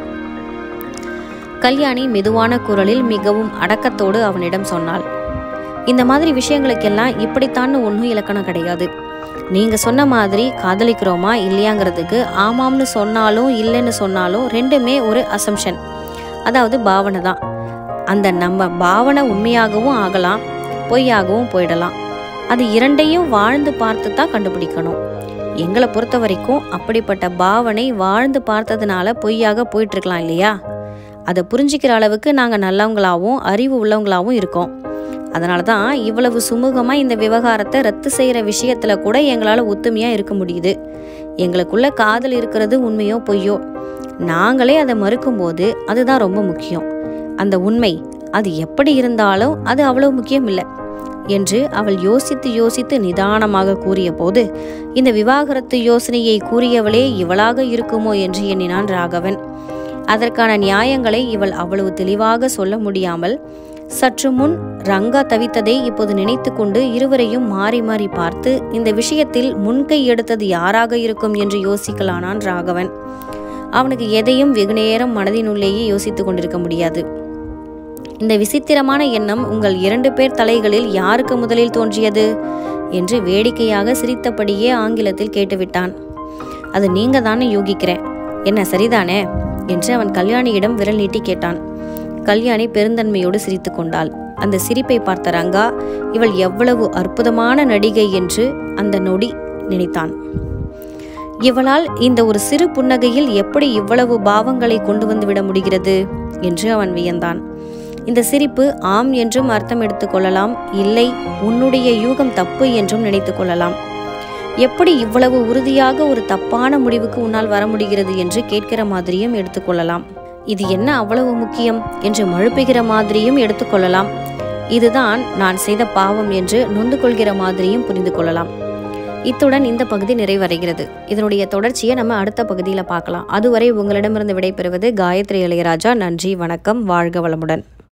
கல்யாணி மெதுவான குரலில் மிகவும் அடக்கத்தோடு அவனிடம் சொன்னாள் இந்த மாதிரி விஷயங்களுக்கெல்லாம் இப்படித்தான்னு ஒன்றும் இலக்கணம் கிடையாது நீங்கள் சொன்ன மாதிரி காதலிக்கிறோமா இல்லையாங்கிறதுக்கு ஆமாம்னு சொன்னாலும் இல்லைன்னு சொன்னாலும் ரெண்டுமே ஒரு அசம்ஷன் அதாவது பாவனை தான் அந்த நம்ம பாவனை உண்மையாகவும் ஆகலாம் பொய்யாகவும் போயிடலாம் அது இரண்டையும் வாழ்ந்து பார்த்து தான் கண்டுபிடிக்கணும் எங்களை பொறுத்த வரைக்கும் அப்படிப்பட்ட பாவனை வாழ்ந்து பார்த்ததுனால பொய்யாக போயிட்டு இருக்கலாம் இல்லையா அதை புரிஞ்சிக்கிற அளவுக்கு நாங்கள் நல்லவங்களாகவும் அறிவு உள்ளவங்களாகவும் இருக்கோம் அதனால தான் இவ்வளவு சுமூகமாக இந்த விவகாரத்தை ரத்து செய்கிற விஷயத்தில் கூட எங்களால் ஒத்துமையாக இருக்க முடியுது எங்களுக்குள்ள காதல் இருக்கிறது உண்மையோ பொய்யோ நாங்களே அதை மறுக்கும்போது அதுதான் ரொம்ப முக்கியம் அந்த உண்மை அது எப்படி இருந்தாலும் அது அவ்வளவு முக்கியம் இல்லை என்று அவள் யோசித்து யோசித்து நிதானமாக கூறிய போது இந்த விவாகரத்து யோசனையை கூறியவளே இவளாக இருக்குமோ என்று எண்ணினான் ராகவன் அதற்கான நியாயங்களை இவள் அவ்வளவு தெளிவாக சொல்ல முடியாமல் சற்று முன் ரங்கா தவித்ததை இப்போது நினைத்து கொண்டு இருவரையும் மாறி மாறி பார்த்து இந்த விஷயத்தில் முன்கை எடுத்தது யாராக இருக்கும் என்று யோசிக்கலானான் ராகவன் அவனுக்கு எதையும் வெகுநேரம் மனதினுள்ளேயே யோசித்துக் கொண்டிருக்க முடியாது இந்த விசித்திரமான எண்ணம் உங்கள் இரண்டு பேர் தலைகளில் யாருக்கு முதலில் தோன்றியது என்று வேடிக்கையாக சிரித்தபடியே ஆங்கிலத்தில் கேட்டுவிட்டான் அது நீங்க தானே யோகிக்கிறேன் என்ன சரிதானே என்று அவன் கல்யாணியிடம் விரல் நீட்டி கேட்டான் கல்யாணி பெருந்தன்மையோடு சிரித்து கொண்டாள் அந்த சிரிப்பை பார்த்த ரங்கா இவள் எவ்வளவு அற்புதமான நடிகை என்று அந்த நொடி நினைத்தான் இவளால் இந்த ஒரு சிறு புன்னகையில் எப்படி இவ்வளவு பாவங்களை கொண்டு வந்து விட முடிகிறது என்று அவன் வியந்தான் இந்த சிரிப்பு ஆம் என்றும் அர்த்தம் எடுத்துக்கொள்ளலாம் இல்லை உன்னுடைய யூகம் தப்பு என்றும் நினைத்து கொள்ளலாம் எப்படி இவ்வளவு உறுதியாக ஒரு தப்பான முடிவுக்கு உன்னால் வர முடிகிறது என்று கேட்கிற மாதிரியும் எடுத்துக்கொள்ளலாம் இது என்ன அவ்வளவு முக்கியம் என்று மழுப்புகிற மாதிரியும் எடுத்துக்கொள்ளலாம் இதுதான் நான் செய்த பாவம் என்று நொந்து கொள்கிற மாதிரியும் புரிந்து கொள்ளலாம் இத்துடன் இந்த பகுதி நிறைவடைகிறது இதனுடைய தொடர்ச்சியை நம்ம அடுத்த பகுதியில் பார்க்கலாம் அதுவரை உங்களிடமிருந்து விடைபெறுவது காயத்ரி இளையராஜா நன்றி வணக்கம் வாழ்க வளமுடன்